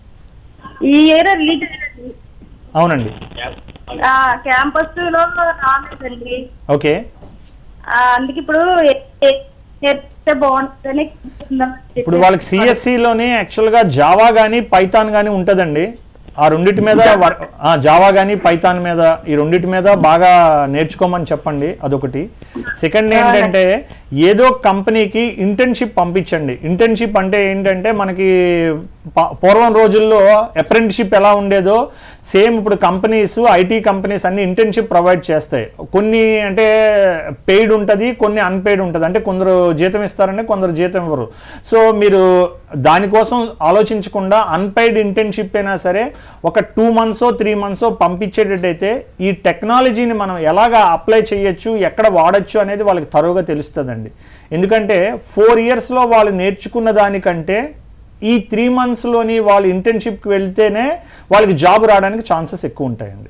ఈ ఇయర్ రిలీజ్ అయ్యింది అవునండి క్యాంపస్ లో రాలేదండి ఓకే ఆ, అందుకే ఇప్పుడు ఏ- ఏ- చేస్తే బాగుంటుందని ఇప్పుడు వాళ్ళకి సిఎస్సిలోనే యాక్చువల్గా జావా కానీ పైథాన్ కానీ ఉంటుందండి ఆ రెండిటి మీద వర్- ఆ, జావా కానీ పైథాన్ మీద ఈ రెండిటి మీద బాగా నేర్చుకోమని చెప్పండి అదొకటి సెకండ్ ఏంటంటే ఏదో కంపెనీకి ఇంటర్న్షిప్ పంపించండి ఇంటర్న్షిప్ అంటే ఏంటంటే మనకి ప- పూర్వం రోజుల్లో అప్రెంటిషిప్ ఎలా ఉండేదో సేమ్ ఇప్పుడు కంపెనీస్ ఐటీ కంపెనీస్ అన్ని ఇంటర్న్షిప్ ప్రొవైడ్ చేస్తాయి కొన్ని అంటే పెయిడ్ ఉంటుంది కొన్ని అన్పెయిడ్ ఉంటుంది అంటే కొందరు జీతం ఇస్తారంటే కొందరు జీతం ఇవ్వరు సో మీరు దానికోసం ఆలోచించకుండా అన్పెయిడ్ ఇంటర్న్షిప్ అయినా సరే ఒక టూ మంత్స్ త్రీ మంత్స్ పంపించేటట్టయితే ఈ టెక్నాలజీని మనం ఎలాగా అప్లై చేయొచ్చు ఎక్కడ వాడచ్చు అనేది వాళ్ళకి తరువుగా తెలుస్తుందండి ఎందుకంటే ఫోర్ ఇయర్స్లో వాళ్ళు నేర్చుకున్న దానికంటే ఈ త్రీ మంత్స్లోని వాళ్ళు ఇంటర్న్షిప్కి వెళ్తేనే వాళ్ళకి జాబ్ రావడానికి ఛాన్సెస్ ఎక్కువ ఉంటాయండి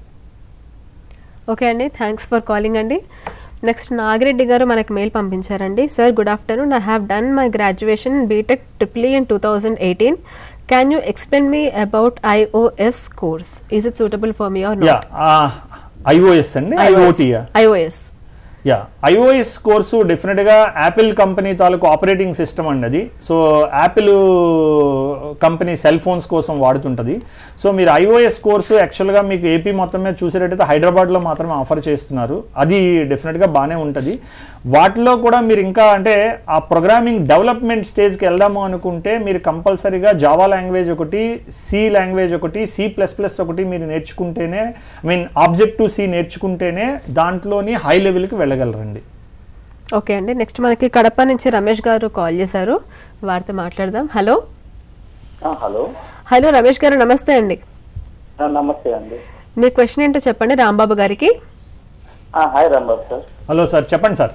ఓకే అండి థ్యాంక్స్ ఫర్ కాలింగ్ అండి నెక్స్ట్ నాగిరెడ్డి గారు మనకి మెయిల్ పంపించారండి sir good afternoon I have done my graduation BTech triple in two thousand eighteen can you explain me about iOS course is it suitable for me or yeah iOS అండి ఐఓటీయా iOS yeah iOS course డెఫినెట్గా Apple company తాలూకు operating system అండి అది so Apple company cell phones కోసం వాడుతుంటుంది so మీరు iOS course యాక్చువల్గా మీకు ఏపీ మొత్తం మీద చూసేటట్టయితే హైదరాబాద్లో మాత్రమే ఆఫర్ చేస్తున్నారు అది డెఫినెట్గా బాగానే ఉంటుంది వాటిలో కూడా మీరు ఇంకా అంటే ఆ ప్రోగ్రామింగ్ డెవలప్మెంట్ స్టేజ్కి వెళ్దాము అనుకుంటే మీరు కంపల్సరీగా జావా లాంగ్వేజ్ ఒకటి సి లాంగ్వేజ్ ఒకటి సి ప్లస్ ప్లస్ ఒకటి మీరు నేర్చుకుంటేనే ఐ మీన్ ఆబ్జెక్టివ్ సి నేర్చుకుంటేనే దాంట్లోని హై లెవెల్కి వెళ్ళగలరండి ఓకే అండి నెక్స్ట్ మనకి కడప నుంచి రమేష్ గారు కాల్ చేశారు వారితో మాట్లాడదాం హలో హలో హలో రమేష్ గారు నమస్తే అండి నమస్తే అండి మీ క్వశ్చన్ ఏంటో చెప్పండి రాంబాబు గారికి hi Rambabu sir hello sir చెప్పండి సార్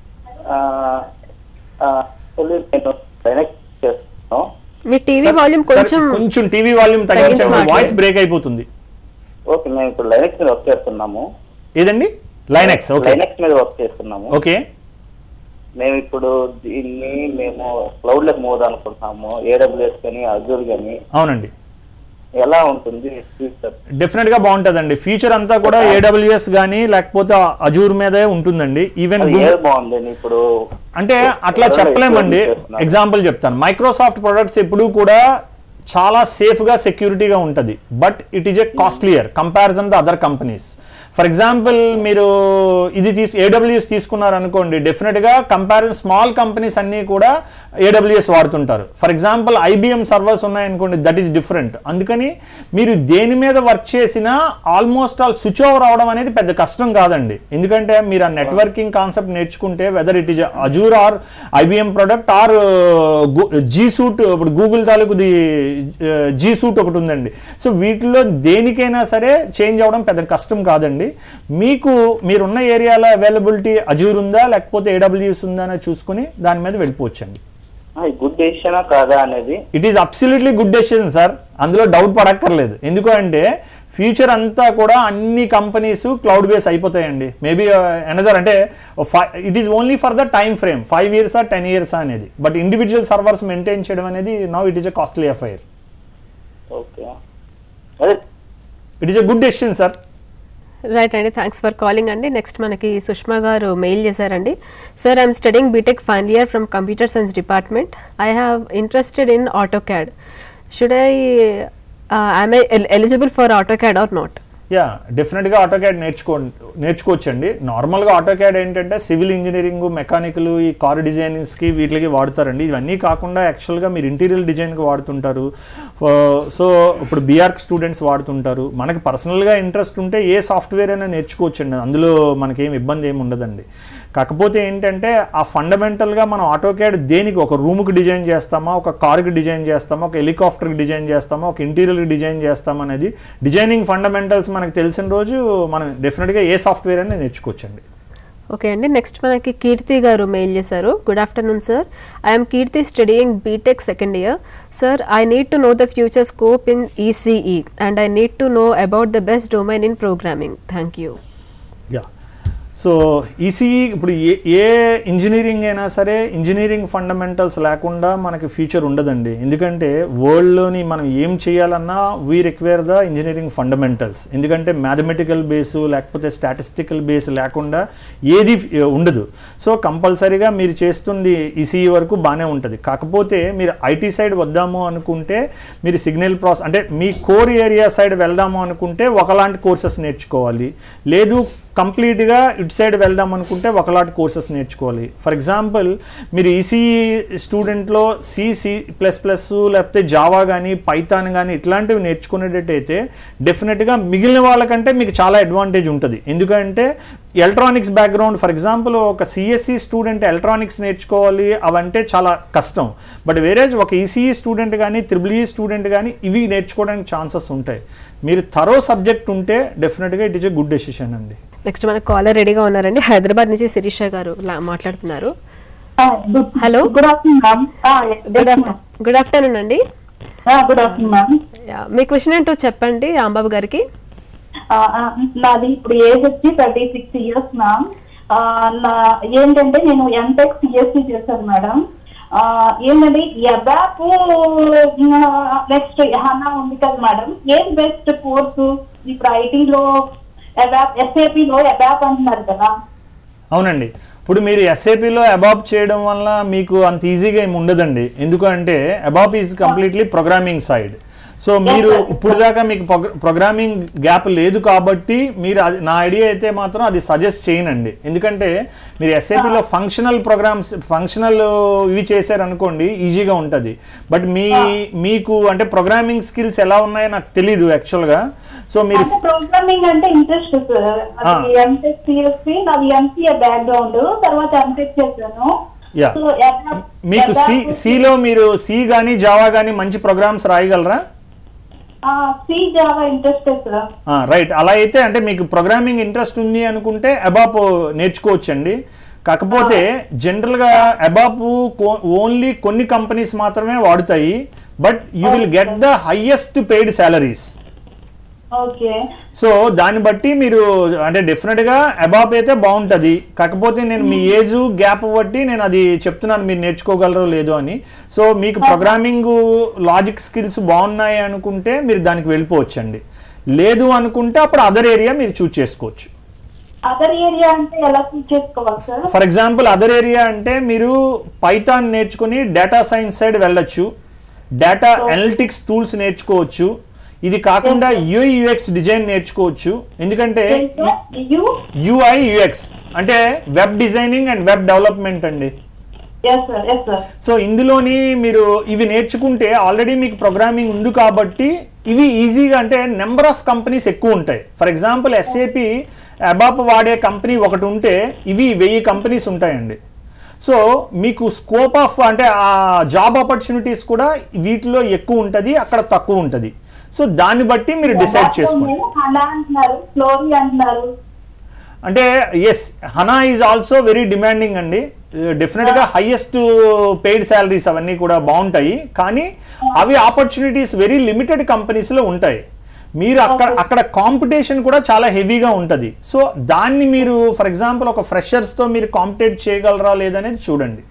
నేను డైరెక్ట్ చేస్తున్నాను మీ టీవీ వాల్యూమ్ సార్, కొంచెం కొంచెం టీవీ వాల్యూమ్ తగ్గించి తగ్గించండి మాట్లాడండి. వాయిస్ బ్రేక్ అయిపోతుంది ఓకే మేము ఇప్పుడు లైనక్స్ మీద వర్క్ చేస్తున్నాము ఏదండి లైనెక్స్ ఓకే లైనక్స్ మీద వర్క్ చేస్తున్నాము ఓకే మేము ఇప్పుడు దీన్ని మేము క్లౌడ్ లోకి మూవ్ అనుకుంటున్నాము ఏడబ్ల్యూఎస్ కానీ అజూర్ కానీ అవునండి ఎలా ఉంటుంది ఫ్యూచర్ డెఫినెట్ గా బాగుంటుందండి ఫ్యూచర్ అంతా కూడా ఏడబ్ల్యూఎస్ కానీ లేకపోతే అజూర్ మీదే ఉంటుందండి ఈవెన్ అది ఏది బాగుంది ఇప్పుడు అంటే అట్లా ఎవరైనా చెప్పలేమండి ఎక్కువ use చేస్తున్నారు. ఎగ్జాంపుల్ చెప్తాను మైక్రోసాఫ్ట్ ప్రొడక్ట్స్ ఎప్పుడూ కూడా చాలా సేఫ్గా సెక్యూరిటీగా ఉంటుంది but it is a costlier comparison the other companies for example మీరు ఇది తీసు ఏడబ్ల్యూఎస్ తీసుకున్నారు అనుకోండి డెఫినెట్గా కంపారిజన్ స్మాల్ కంపెనీస్ అన్నీ కూడా ఏడబ్ల్యూఎస్ వాడుతుంటారు ఫర్ ఎగ్జాంపుల్ ఐబిఎం సర్వర్స్ ఉన్నాయనుకోండి దట్ ఈస్ డిఫరెంట్ అందుకని మీరు దేని మీద వర్క్ చేసినా ఆల్మోస్ట్ ఆల్ స్విచ్ ఓవర్ అవడం అనేది పెద్ద కష్టం కాదండి ఎందుకంటే మీరు ఆ నెట్వర్కింగ్ కాన్సెప్ట్ నేర్చుకుంటే whether it is Azure or IBM product or G suite ఇప్పుడు గూగుల్ తాలూకుది జీ సూట్ ఒకటి ఉందండి సో వీటిలో దేనికైనా సరే చేంజ్ అవ్వడం పెద్ద కష్టం కాదండి మీకు మీరున్న ఏరియాలో అవైలబిలిటీ అజూర్ ఉందా లేకపోతే ఏడబ్ల్యూఎస్ ఉందా అని చూసుకుని దాని మీద వెళ్ళిపోవచ్చండి గుడ్ డెసిషనా కాదా అనేది it is absolutely good decision sir అందులో డౌట్ పడక్కర్లేదు ఎందుకు అంటే ఫ్యూచర్ అంతా కూడా అన్ని కంపెనీస్ క్లౌడ్ బేస్ అయిపోతాయండి మేబీ ఎనదర్ అంటే it is only for the time frame five ఇయర్సా టెన్ ఇయర్సా అనేది బట్ ఇండివిజువల్ సర్వర్స్ మెయింటైన్ చేయడం అనేది now it is a costly affair okay అదే it is a good decision sir right అండి thanks for calling అండి next మనకి సుష్మా గారు మెయిల్ చేశారండి sir I'm studying BTech final year from computer science department I have interested in AutoCAD should I I'm eligible for AutoCAD or not yeah డెఫినెట్గా AutoCAD నేర్చుకో నేర్చుకోవచ్చండి నార్మల్గా AutoCAD ఏంటంటే civil engineering mechanical ఈ car డిజైనింగ్స్కి వీటికి వాడతారండి ఇవన్నీ కాకుండా యాక్చువల్గా మీరు ఇంటీరియర్ డిజైన్కి వాడుతుంటారు సో ఇప్పుడు బీఆర్క్ స్టూడెంట్స్ వాడుతుంటారు మనకి పర్సనల్గా ఇంట్రెస్ట్ ఉంటే ఏ సాఫ్ట్వేర్ అయినా నేర్చుకోవచ్చండి అందులో మనకేం ఇబ్బంది ఏమి ఉండదండి కాకపోతే ఏంటంటే ఆ ఫండమెంటల్గా మనం ఆటో క్యాడ్ దేనికి ఒక రూమ్కి డిజైన్ చేస్తామా ఒక కార్కి డిజైన్ చేస్తామా ఒక హెలికాప్టర్కి డిజైన్ చేస్తామా ఒక ఇంటీరియర్కి డిజైన్ చేస్తామా అనేది డిజైనింగ్ ఫండమెంటల్స్ మనకు తెలిసిన రోజు మనం డెఫినెట్గా ఏ సాఫ్ట్వేర్ అయినా నేర్చుకోవచ్చండి ఓకే అండి నెక్స్ట్ మనకి కీర్తి గారు మెయిల్ చేశారు good afternoon sir I'm Keerthi studying BTech second year sir I need to know the future scope in ECE and I need to know about the best domain in programming thank you yeah so ECE ఇప్పుడు ఏ ఏ engineering అయినా సరే engineering fundamentals లేకుండా మనకి future ఉండదండి ఎందుకంటే వరల్డ్లోని మనం ఏం చేయాలన్నా we require the engineering fundamentals ఎందుకంటే మ్యాథమెటికల్ బేసు లేకపోతే స్టాటిస్టికల్ బేస్ లేకుండా ఏది ఉండదు సో కంపల్సరీగా మీరు చేస్తుంది ఈసీఈ వరకు బాగానే ఉంటుంది కాకపోతే మీరు ఐటీ సైడ్ వద్దాము అనుకుంటే మీరు సిగ్నల్ ప్రాసెస్ అంటే మీ కోర్ ఏరియా సైడ్ వెళ్దాము అనుకుంటే ఒకలాంటి కోర్సెస్ నేర్చుకోవాలి లేదు కంప్లీట్గా ఇటు సైడ్ వెళ్దాం అనుకుంటే ఒకలాంటి కోర్సెస్ నేర్చుకోవాలి ఫర్ ఎగ్జాంపుల్ మీరు ఈసీఈ స్టూడెంట్లో సి సి ప్లస్ ప్లస్ లేకపోతే జావా కానీ పైథాన్ కానీ ఇట్లాంటివి నేర్చుకునేటట్టయితే డెఫినెట్గా మిగిలిన వాళ్ళకంటే మీకు చాలా అడ్వాంటేజ్ ఉంటుంది ఎందుకంటే ఎలక్ట్రానిక్స్ బ్యాక్గ్రౌండ్ ఫర్ ఎగ్జాంపుల్ ఒక సిఎస్సి స్టూడెంట్ ఎలక్ట్రానిక్స్ నేర్చుకోవాలి అవంటే చాలా కష్టం బట్ వేరే ఒక ఈసీఈ స్టూడెంట్ కానీ త్రిబుల్ ఈ స్టూడెంట్ కానీ ఇవి నేర్చుకోవడానికి ఛాన్సెస్ ఉంటాయి మీరు థరో సబ్జెక్ట్ ఉంటే డెఫినెట్గా it is a good decision అండి నెక్స్ట్ మనకు కాలర్ రెడీగా ఉన్నారండి హైదరాబాద్ నుంచి శిరీష గారు లా- మాట్లాడుతున్నారు hello good afternoon ma'am good afternoon good afternoon అండి గుడ్ ఆఫ్టర్నూన్ మ్యామ్ యా, మీ క్వశ్చన్ ఏంటో చెప్పండి రాంబాబు గారికి నాది ఇప్పుడు ఏజ్ వచ్చి థర్టీ సిక్స్ ఇయర్స్ మ్యామ్ నా ఏంటంటే నేను ఎంటెక్ సిఎస్సి చేశాను మేడం ఆ, ఏంటంటే ఎబాప్ నెక్స్ట్ హనా ఉంది కదా మేడం ఏది బెస్ట్ కోర్సు ఇప్పుడు ఐటీలో ఎబాప్ ఎస్ఏపిలో ఎబాప్ అంటున్నారు కదా అవునండి ఇప్పుడు మీరు ఎస్ఏపిలో అబాప్ చేయడం వల్ల మీకు అంత ఈజీగా ఏమి ఉండదండి ఎందుకంటే ABAP is completely programming side so మీరు ఇప్పుడు దాకా మీకు ప్రోగ్రామింగ్ గ్యాప్ లేదు కాబట్టి మీరు అది నా ఐడియా అయితే మాత్రం అది సజెస్ట్ చేయనండి ఎందుకంటే మీరు ఎస్ఏపిలో ఫంక్షనల్ ప్రోగ్రామ్స్ ఫంక్షనల్ ఇవి చేశారనుకోండి ఈజీగా ఉంటుంది బట్ మీ మీకు అంటే ప్రోగ్రామింగ్ స్కిల్స్ ఎలా ఉన్నాయో నాకు తెలీదు యాక్చువల్గా సో మీరు అంటే ప్రోగ్రామింగ్ అంటే ఇంట్రెస్ట్ సార్ అది ఎంటెక్ సిఎస్సి నాది ఎంసీఏ బ్యాక్గ్రౌండ్ తర్వాత ఎంటెక్ చేశాను Yeah. సో ఎబాప్ మీకు సి సిలో మీరు సి కానీ జావా కానీ మంచి ప్రోగ్రామ్స్ రాయగలరా C Java interested sir right అలా అయితే అంటే మీకు ప్రోగ్రామింగ్ ఇంట్రెస్ట్ ఉంది అనుకుంటే అబాప్ నేర్చుకోవచ్చండి కాకపోతే జనరల్గా అబాప్ ఓన్లీ కొన్ని కంపెనీస్ మాత్రమే వాడుతాయి but you will get the highest paid salaries okay so దాన్ని బట్టి మీరు అంటే డెఫినెట్గా అబాప్ అయితే బాగుంటుంది కాకపోతే నేను మీ ఏజ్ గ్యాప్ బట్టి నేను అది చెప్తున్నాను మీరు నేర్చుకోగలరో లేదో అని సో మీకు ప్రోగ్రామింగ్ లాజిక్ స్కిల్స్ బాగున్నాయి అనుకుంటే మీరు దానికి వెళ్ళిపోవచ్చండి లేదు అనుకుంటే అప్పుడు అదర్ ఏరియా మీరు చూస్ చేసుకోవచ్చు అదర్ ఏరియా అంటే ఎలా చూస్ చేసుకోవాలి sir for example other area అంటే మీరు పైథాన్ నేర్చుకుని డేటా సైన్స్ సైడ్ వెళ్ళొచ్చు డేటా అనలిటిక్స్ టూల్స్ నేర్చుకోవచ్చు ఇది కాకుండా యూఐ యుఎక్స్ డిజైన్ నేర్చుకోవచ్చు ఎందుకంటే యూ యూఐ యుఎక్స్ అంటే web designing and web development అండి yes sir yes sir so ఇందులోని మీరు ఇవి నేర్చుకుంటే ఆల్రెడీ మీకు ప్రోగ్రామింగ్ ఉంది కాబట్టి ఇవి ఈజీగా అంటే నెంబర్ ఆఫ్ కంపెనీస్ ఎక్కువ ఉంటాయి ఫర్ ఎగ్జాంపుల్ ఎస్ఏపి అబాప్ వాడే కంపెనీ ఒకటి ఉంటే ఇవి వెయ్యి కంపెనీస్ ఉంటాయండి సో మీకు స్కోప్ ఆఫ్ అంటే ఆ జాబ్ ఆపర్చునిటీస్ కూడా వీటిలో ఎక్కువ ఉంటుంది అక్కడ తక్కువ ఉంటుంది సో దాన్ని బట్టి మీరు డిసైడ్ చేసుకోండి హనా అంటున్నారు ఫ్లోరీ అంటున్నారు అంటే S HANA is also very demanding అండి డెఫినెట్గా హైయెస్ట్ పెయిడ్ శాలరీస్ అవన్నీ కూడా బాగుంటాయి కానీ అవి ఆపర్చునిటీస్ వెరీ లిమిటెడ్ కంపెనీస్లో ఉంటాయి మీరు అక్కడ అక్కడ కాంపిటీషన్ కూడా చాలా హెవీగా ఉంటుంది సో దాన్ని మీరు ఫర్ ఎగ్జాంపుల్ ఒక ఫ్రెషర్స్తో మీరు కాంపిటేట్ చేయగలరా లేదనేది చూడండి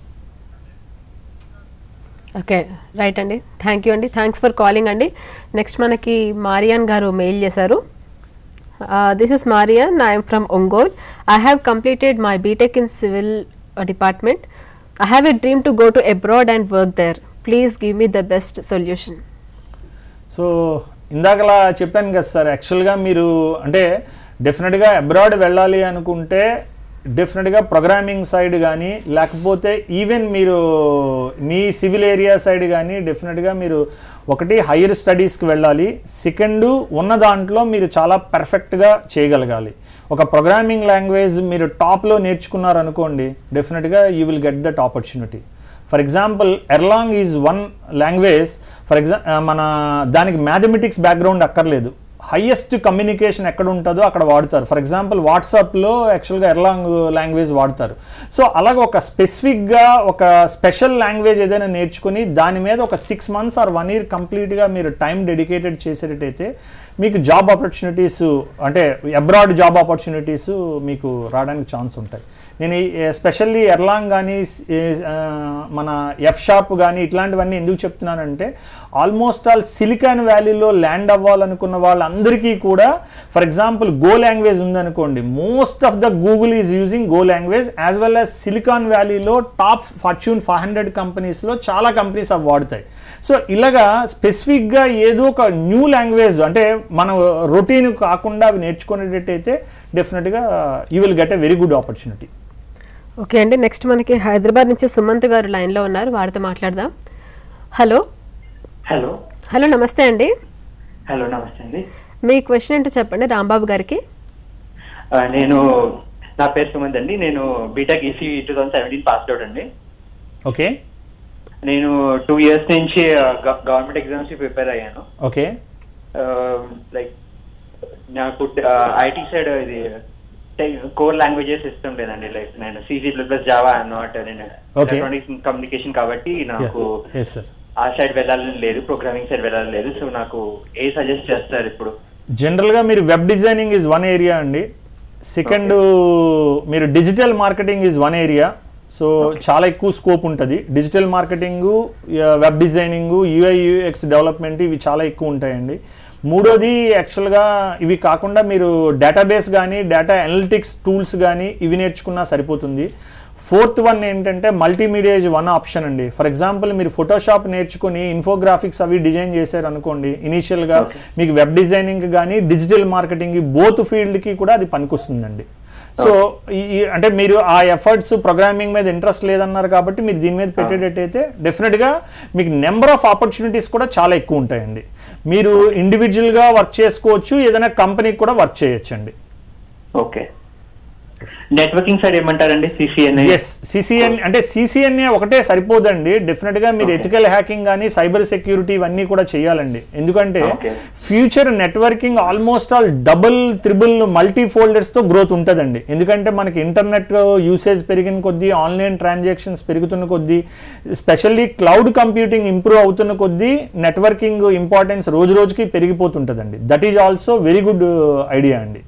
ఓకే రైట్ అండి థ్యాంక్ యూ అండి థ్యాంక్స్ ఫర్ కాలింగ్ అండి నెక్స్ట్ మనకి మారియాన్ గారు మెయిల్ చేశారు this is Marian I'm from Ongole I have completed my BTech in civil department I have a dream to go to abroad and work there please give me the best solution so ఇందాకలా చెప్పాను కదా sir యాక్చువల్గా మీరు అంటే డెఫినెట్గా abroad వెళ్ళాలి అనుకుంటే డెఫినెట్గా ప్రోగ్రామింగ్ సైడ్ కానీ లేకపోతే ఈవెన్ మీరు మీ సివిల్ ఏరియా సైడ్ కానీ డెఫినెట్గా మీరు ఒకటి హైయర్ స్టడీస్కి వెళ్ళాలి సెకండ్ ఉన్న దాంట్లో మీరు చాలా పర్ఫెక్ట్గా చేయగలగాలి ఒక ప్రోగ్రామింగ్ లాంగ్వేజ్ మీరు టాప్లో నేర్చుకున్నారనుకోండి డెఫినెట్గా you will get that opportunity for example Erlang is one language for ఎగ్జా మన దానికి మ్యాథమెటిక్స్ బ్యాక్గ్రౌండ్ అక్కర్లేదు హైయెస్ట్ కమ్యూనికేషన్ ఎక్కడ ఉంటుందో అక్కడ వాడతారు ఫర్ ఎగ్జాంపుల్ వాట్సాప్లో యాక్చువల్గా ఎర్లాంగ్ లాంగ్వేజ్ వాడతారు సో అలాగ ఒక స్పెసిఫిక్గా ఒక స్పెషల్ లాంగ్వేజ్ ఏదైనా నేర్చుకుని దాని మీద ఒక six months or one year కంప్లీట్గా మీరు టైం డెడికేటెడ్ చేసేటట్టయితే మీకు జాబ్ ఆపర్చునిటీస్ అంటే అబ్రాడ్ జాబ్ ఆపర్చునిటీస్ మీకు రావడానికి ఛాన్స్ ఉంటాయి నేను ఎస్పెషల్లీ ఎర్లాంగ్ కానీ మన ఎఫ్ షాప్ కానీ ఇట్లాంటివన్నీ ఎందుకు చెప్తున్నానంటే ఆల్మోస్ట్ ఆల్ సిలికాన్ వ్యాలీలో ల్యాండ్ అవ్వాలనుకున్న వాళ్ళందరికీ కూడా ఫర్ ఎగ్జాంపుల్ గో లాంగ్వేజ్ ఉందనుకోండి most of the Google is using Go language as well as Silicon వ్యాలీలో టాప్ ఫార్చ్యూన్ ఫైవ్ హండ్రెడ్ కంపెనీస్లో చాలా కంపెనీస్ అవి వాడతాయి సో ఇలాగా స్పెసిఫిక్గా ఏదో ఒక న్యూ లాంగ్వేజ్ అంటే మన రొటీన్ కాకుండా అవి నేర్చుకునేటట్టయితే డెఫినెట్గా you will get a very good opportunity okay అండి నెక్స్ట్ మనకి హైదరాబాద్ నుంచి సుమంత్ గారు లైన్లో ఉన్నారు వారితో మాట్లాడదాం హలో హలో హలో నమస్తే అండి హలో నమస్తే అండి మీ క్వశ్చన్ ఏంటో చెప్పండి రాంబాబు గారికి ఆ, నేను నా పేరు సుమంత్ అండి నేను BTech EC two thousand seventeen pass out అండి ఓకే నేను టూ ఇయర్స్ నుంచి గవర్నమెంట్ ఎగ్జామ్స్ ప్రిపేర్ అయ్యాను ఓకే లైక్ నాకు ఐటీ సైడ్ ఇది కోర్ లాంగ్వేజెస్ ఇష్టం లేదండి లైక్ నేను C C plus plus Java not నేను Okay. ఎలక్ట్రానిక్స్ కమ్యూనికేషన్ కాబట్టి నాకు ఎస్ సార్ ఆ సైడ్ వెళ్ళాలని లేదు ప్రోగ్రామింగ్ సైడ్ వెళ్ళాలని లేదు సో నాకు ఏ సజెస్ట్ చేస్తారు ఇప్పుడు జనరల్గా మీరు web designing is one area అండి సెకండ్ మీరు digital marketing is one area so చాలా ఎక్కువ స్కోప్ ఉంటుంది digital marketing web designing UI UX development ఇవి చాలా ఎక్కువ ఉంటాయండి మూడోది యాక్చువల్గా ఇవి కాకుండా మీరు డేటాబేస్ కానీ డేటా అనలిటిక్స్ టూల్స్ కానీ ఇవి నేర్చుకున్నా సరిపోతుంది ఫోర్త్ వన్ ఏంటంటే మల్టీమీడియా ఇస్ వన్ ఆప్షన్ అండి ఫర్ ఎగ్జాంపుల్ మీరు ఫోటోషాప్ నేర్చుకుని ఇన్ఫోగ్రాఫిక్స్ అవి డిజైన్ చేశారు అనుకోండి ఇనీషియల్గా మీకు వెబ్ డిజైనింగ్ కానీ డిజిటల్ మార్కెటింగ్ బోత్ ఫీల్డ్కి కూడా అది పనికొస్తుందండి సో ఈ ఈ- అంటే మీరు ఆ ఎఫర్ట్స్ ప్రోగ్రామింగ్ మీద ఇంట్రెస్ట్ లేదన్నారు కాబట్టి మీరు దీని మీద పెట్టేటట్టయితే డెఫినెట్గా మీకు నెంబర్ ఆఫ్ ఆపర్చునిటీస్ కూడా చాలా ఎక్కువ ఉంటాయండి మీరు ఇండివిజువల్గా వర్క్ చేసుకోవచ్చు ఏదైనా కంపెనీకి కూడా వర్క్ చేయొచ్చండి ఓకే నెట్వర్కింగ్ సైడ్ ఏమంటారండి సిసిఎన్ఐ ఎస్ సిసిఎన్ అంటే సిసిఎన్ఏ ఒకటే సరిపోదండి డెఫినెట్ గా మీరు ఎథికల్ హ్యాకింగ్ కానీ సైబర్ సెక్యూరిటీ ఇవన్నీ కూడా చేయాలండి ఎందుకంటే Okay. Future networking almost all double triple multi folders తో గ్రోత్ ఉంటుందండి ఎందుకంటే మనకి ఇంటర్నెట్ యూసేజ్ పెరిగిన కొద్దీ ఆన్లైన్ ట్రాన్సాక్షన్స్ పెరుగుతున్న కొద్దీ స్పెషల్లీ క్లౌడ్ కంప్యూటింగ్ ఇంప్రూవ్ అవుతున్న కొద్దీ నెట్వర్కింగ్ ఇంపార్టెన్స్ రోజు రోజుకి పెరిగిపోతుంటుందండి that is also very good idea అండి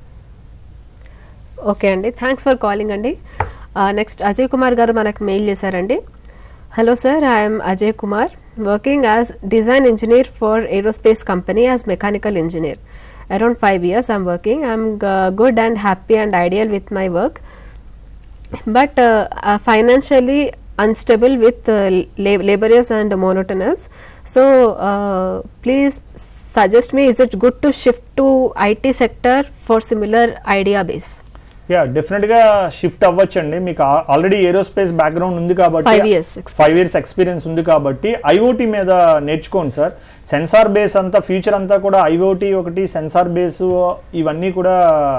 ఓకే అండి థ్యాంక్స్ ఫర్ కాలింగ్ అండి నెక్స్ట్ అజయ్ కుమార్ గారు మనకు మెయిల్ చేశారండి hello sir I'm Ajay Kumar working as design engineer for aerospace company as mechanical engineer around five years I'm working I'm good and happy and ideal with my work but uh, uh, financially unstable with uh, la- laborious and monotonous so uh, please suggest me is it good to shift to it sector for similar idea base yeah definite గా shift అవ్వచ్చండి మీకు already aerospace background ఉంది కాబట్టి Five years experience. Five years experience ఉంది కాబట్టి IoT మీద నేర్చుకోండి సార్ సెన్సార్ బేస్ అంతా ఫ్యూచర్ అంతా కూడా ఐఓటీ ఒకటి సెన్సార్ బేస్ ఇవన్నీ కూడా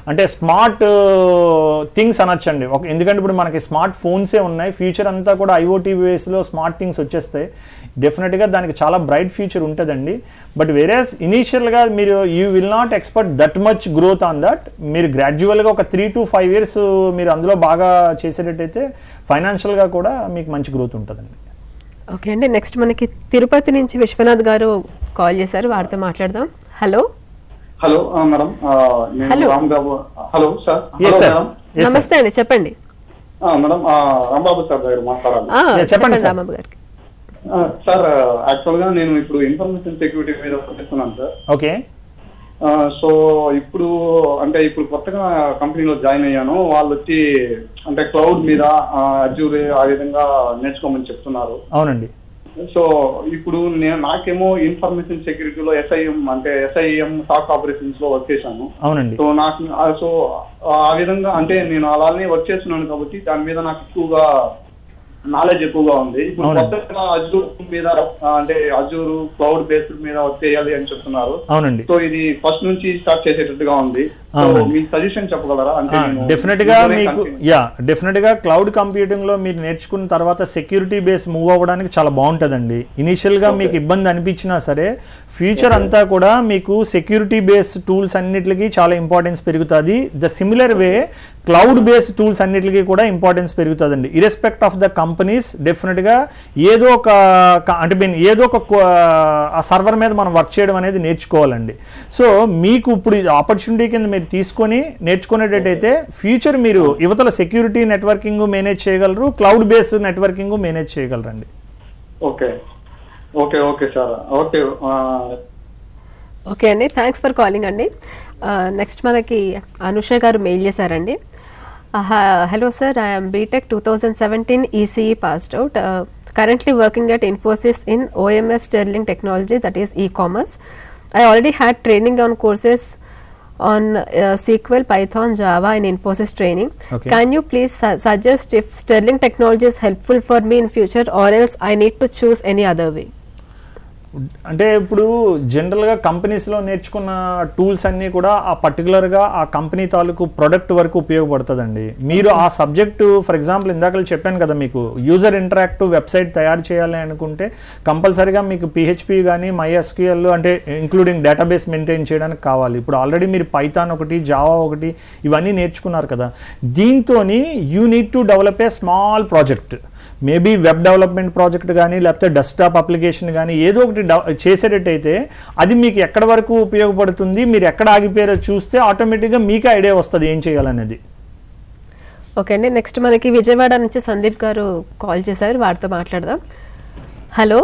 అంటే స్మార్ట్ థింగ్స్ అనొచ్చండి ఒక ఎందుకంటే ఇప్పుడు మనకి స్మార్ట్ ఫోన్సే ఉన్నాయి ఫ్యూచర్ అంతా కూడా ఐఓటీ బేస్లో స్మార్ట్ థింగ్స్ వచ్చేస్తాయి డెఫినెట్గా దానికి చాలా బ్రైట్ ఫ్యూచర్ ఉంటుందండి బట్ వేరేస్ ఇనీషియల్గా మీరు you will not expect that much growth on that మీరు గ్రాడ్యువల్గా ఒక త్రీ టు ఫైవ్ ఇయర్స్ మీరు అందులో బాగా చేసేటట్టయితే ఫైనాన్షియల్గా కూడా మీకు మంచి గ్రోత్ ఉంటుందండి ఓకే అండి నెక్స్ట్ మనకి తిరుపతి నుంచి విశ్వనాథ్ గారు కాల్ చేశారు వారితో మాట్లాడదాం హలో హలో ఆ, మేడం ఆ, నేను hello. Ram Babu hello sir Yes, hello, sir. Madam Yes, sir. నమస్తే అండి చెప్పండి ఆ, మేడం ఆ, రాంబాబు సార్ దగ్గర మాట్లాడాలి ఆ, Yeah, చెప్పండి, చెప్పండి sir. రామబాబు గారికి ఆ, సార్ యాక్చువల్ గా నేను ఇప్పుడు ఇన్ఫర్మేషన్ సెక్యూరిటీ మీద పనిచేస్తున్నాను సార్ ఓకే ఆ, సో ఇప్పుడు అంటే ఇప్పుడు కొత్తగా కంపెనీలో జాయిన్ అయ్యాను వాళ్ళు వచ్చి అంటే క్లౌడ్ మీద అజ్యూర్ ఆ విధంగా నేర్చుకోమని చెప్తున్నారు అవునండి సో ఇప్పుడు నేను నాకేమో ఇన్ఫర్మేషన్ సెక్యూరిటీలో ఎస్ఐఎం అంటే ఎస్ఐఎం సాక్ ఆపరేషన్స్ లో వర్క్ చేశాను అవునండి సో నాకు ఆ, సో ఆ విధంగా అంటే నేను అలానే వర్క్ చేస్తున్నాను కాబట్టి దాని మీద నాకు ఎక్కువగా నాలెడ్జ్ ఎక్కువగా ఉంది ఇప్పుడు అవునండి. కొత్తగా అజూర్ మీద ఆ, అంటే అజూర్ క్లౌడ్ బేస్డ్ మీద వర్క్ చేయాలి అని చెప్తున్నారు అవునండి సో ఇది ఫస్ట్ నుంచి స్టార్ట్ చేసేటట్టుగా ఉంది సో అవునండి. మీ సజెషన్ చెప్పగలరా అంటే నేను డెఫినెట్ గా ఇందులోనే మీకు continue- యా డెఫినెట్ గా క్లౌడ్ కంప్యూటింగ్ లో మీరు నేర్చుకున్న తర్వాత సెక్యూరిటీ బేస్ మూవ్ అవ్వడానికి చాలా బాగుంటుందండి ఇనిషియల్ గా మీకు ఇబ్బంది అనిపించినా సరే ఫ్యూచర్ అంతా కూడా మీకు సెక్యూరిటీ బేస్ టూల్స్ అన్నిటికీ చాలా ఇంపార్టెన్స్ పెరుగుతుంది the similar way cloud base tools అన్నిటికీ కూడా ఇంపార్టెన్స్ పెరుగుతుందండి irrespective of the companies definite గా ఏదో ఒక క- అంటే మీన్ ఏదో ఒక క్వ- ఆ సర్వర్ మీద మనం వర్క్ చేయడం అనేది నేర్చుకోవాలండి సో మీకు ఇప్పుడు ఆపర్చునిటీ కింద మీరు తీసుకొని నేర్చుకునేటట్టయితే ఫ్యూచర్ మీరు యువతల సెక్యూరిటీ నెట్వర్కింగ్ మేనేజ్ చేయగలరు క్లౌడ్ బేస్ నెట్వర్కింగ్ మేనేజ్ చేయగలరండి okay okay okay sir okay ఆ, ఓకే అండి థ్యాంక్స్ ఫర్ కాలింగ్ అండి నెక్స్ట్ మనకి అనుష గారు మెయిల్ చేశారండి hello sir I'm BTech two thousand seventeen ECE passed out currently working at Infosys in OMS Sterling technology that is ecommerce I already had training on courses on uh, SQL, Python, Java, and Infosys training. Okay. Can you please su- suggest if Sterling technology is helpful for me in future, or else I need to choose any other way? అంటే ఇప్పుడు జనరల్గా కంపెనీస్లో నేర్చుకున్న tools అన్నీ కూడా ఆ పర్టికులర్గా ఆ కంపెనీ తాలూకు ప్రొడక్ట్ వరకు ఉపయోగపడుతుందండి మీరు ఆ సబ్జెక్టు ఫర్ ఎగ్జాంపుల్ ఇందాక చెప్పాను కదా మీకు యూజర్ ఇంటరాక్టివ్ వెబ్సైట్ తయారు చేయాలి అనుకుంటే కంపల్సరీగా మీకు పిహెచ్పి కానీ మైఎస్క్యూఎల్ అంటే ఇంక్లూడింగ్ డేటాబేస్ మెయింటైన్ చేయడానికి కావాలి ఇప్పుడు ఆల్రెడీ మీరు పైథాన్ ఒకటి జావా ఒకటి ఇవన్నీ నేర్చుకున్నారు కదా దీంతో you need to develop a small project maybe web development project కానీ లేకపోతే డెస్క్టాప్ అప్లికేషన్ కానీ ఏదో ఒకటి డెవ- చేసేటట్టయితే అది మీకు ఎక్కడ వరకు ఉపయోగపడుతుంది మీరు ఎక్కడ ఆగిపోయారో చూస్తే ఆటోమేటిక్గా మీకు ఐడియా వస్తుంది ఏం చేయాలనేది ఓకే అండి నెక్స్ట్ మనకి విజయవాడ నుంచి సందీప్ గారు కాల్ చేశారు వారితో మాట్లాడదాం hello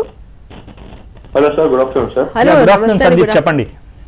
hello sir good afternoon sir hello good afternoon నమస్తే అండి, సందీప్ good చెప్పండి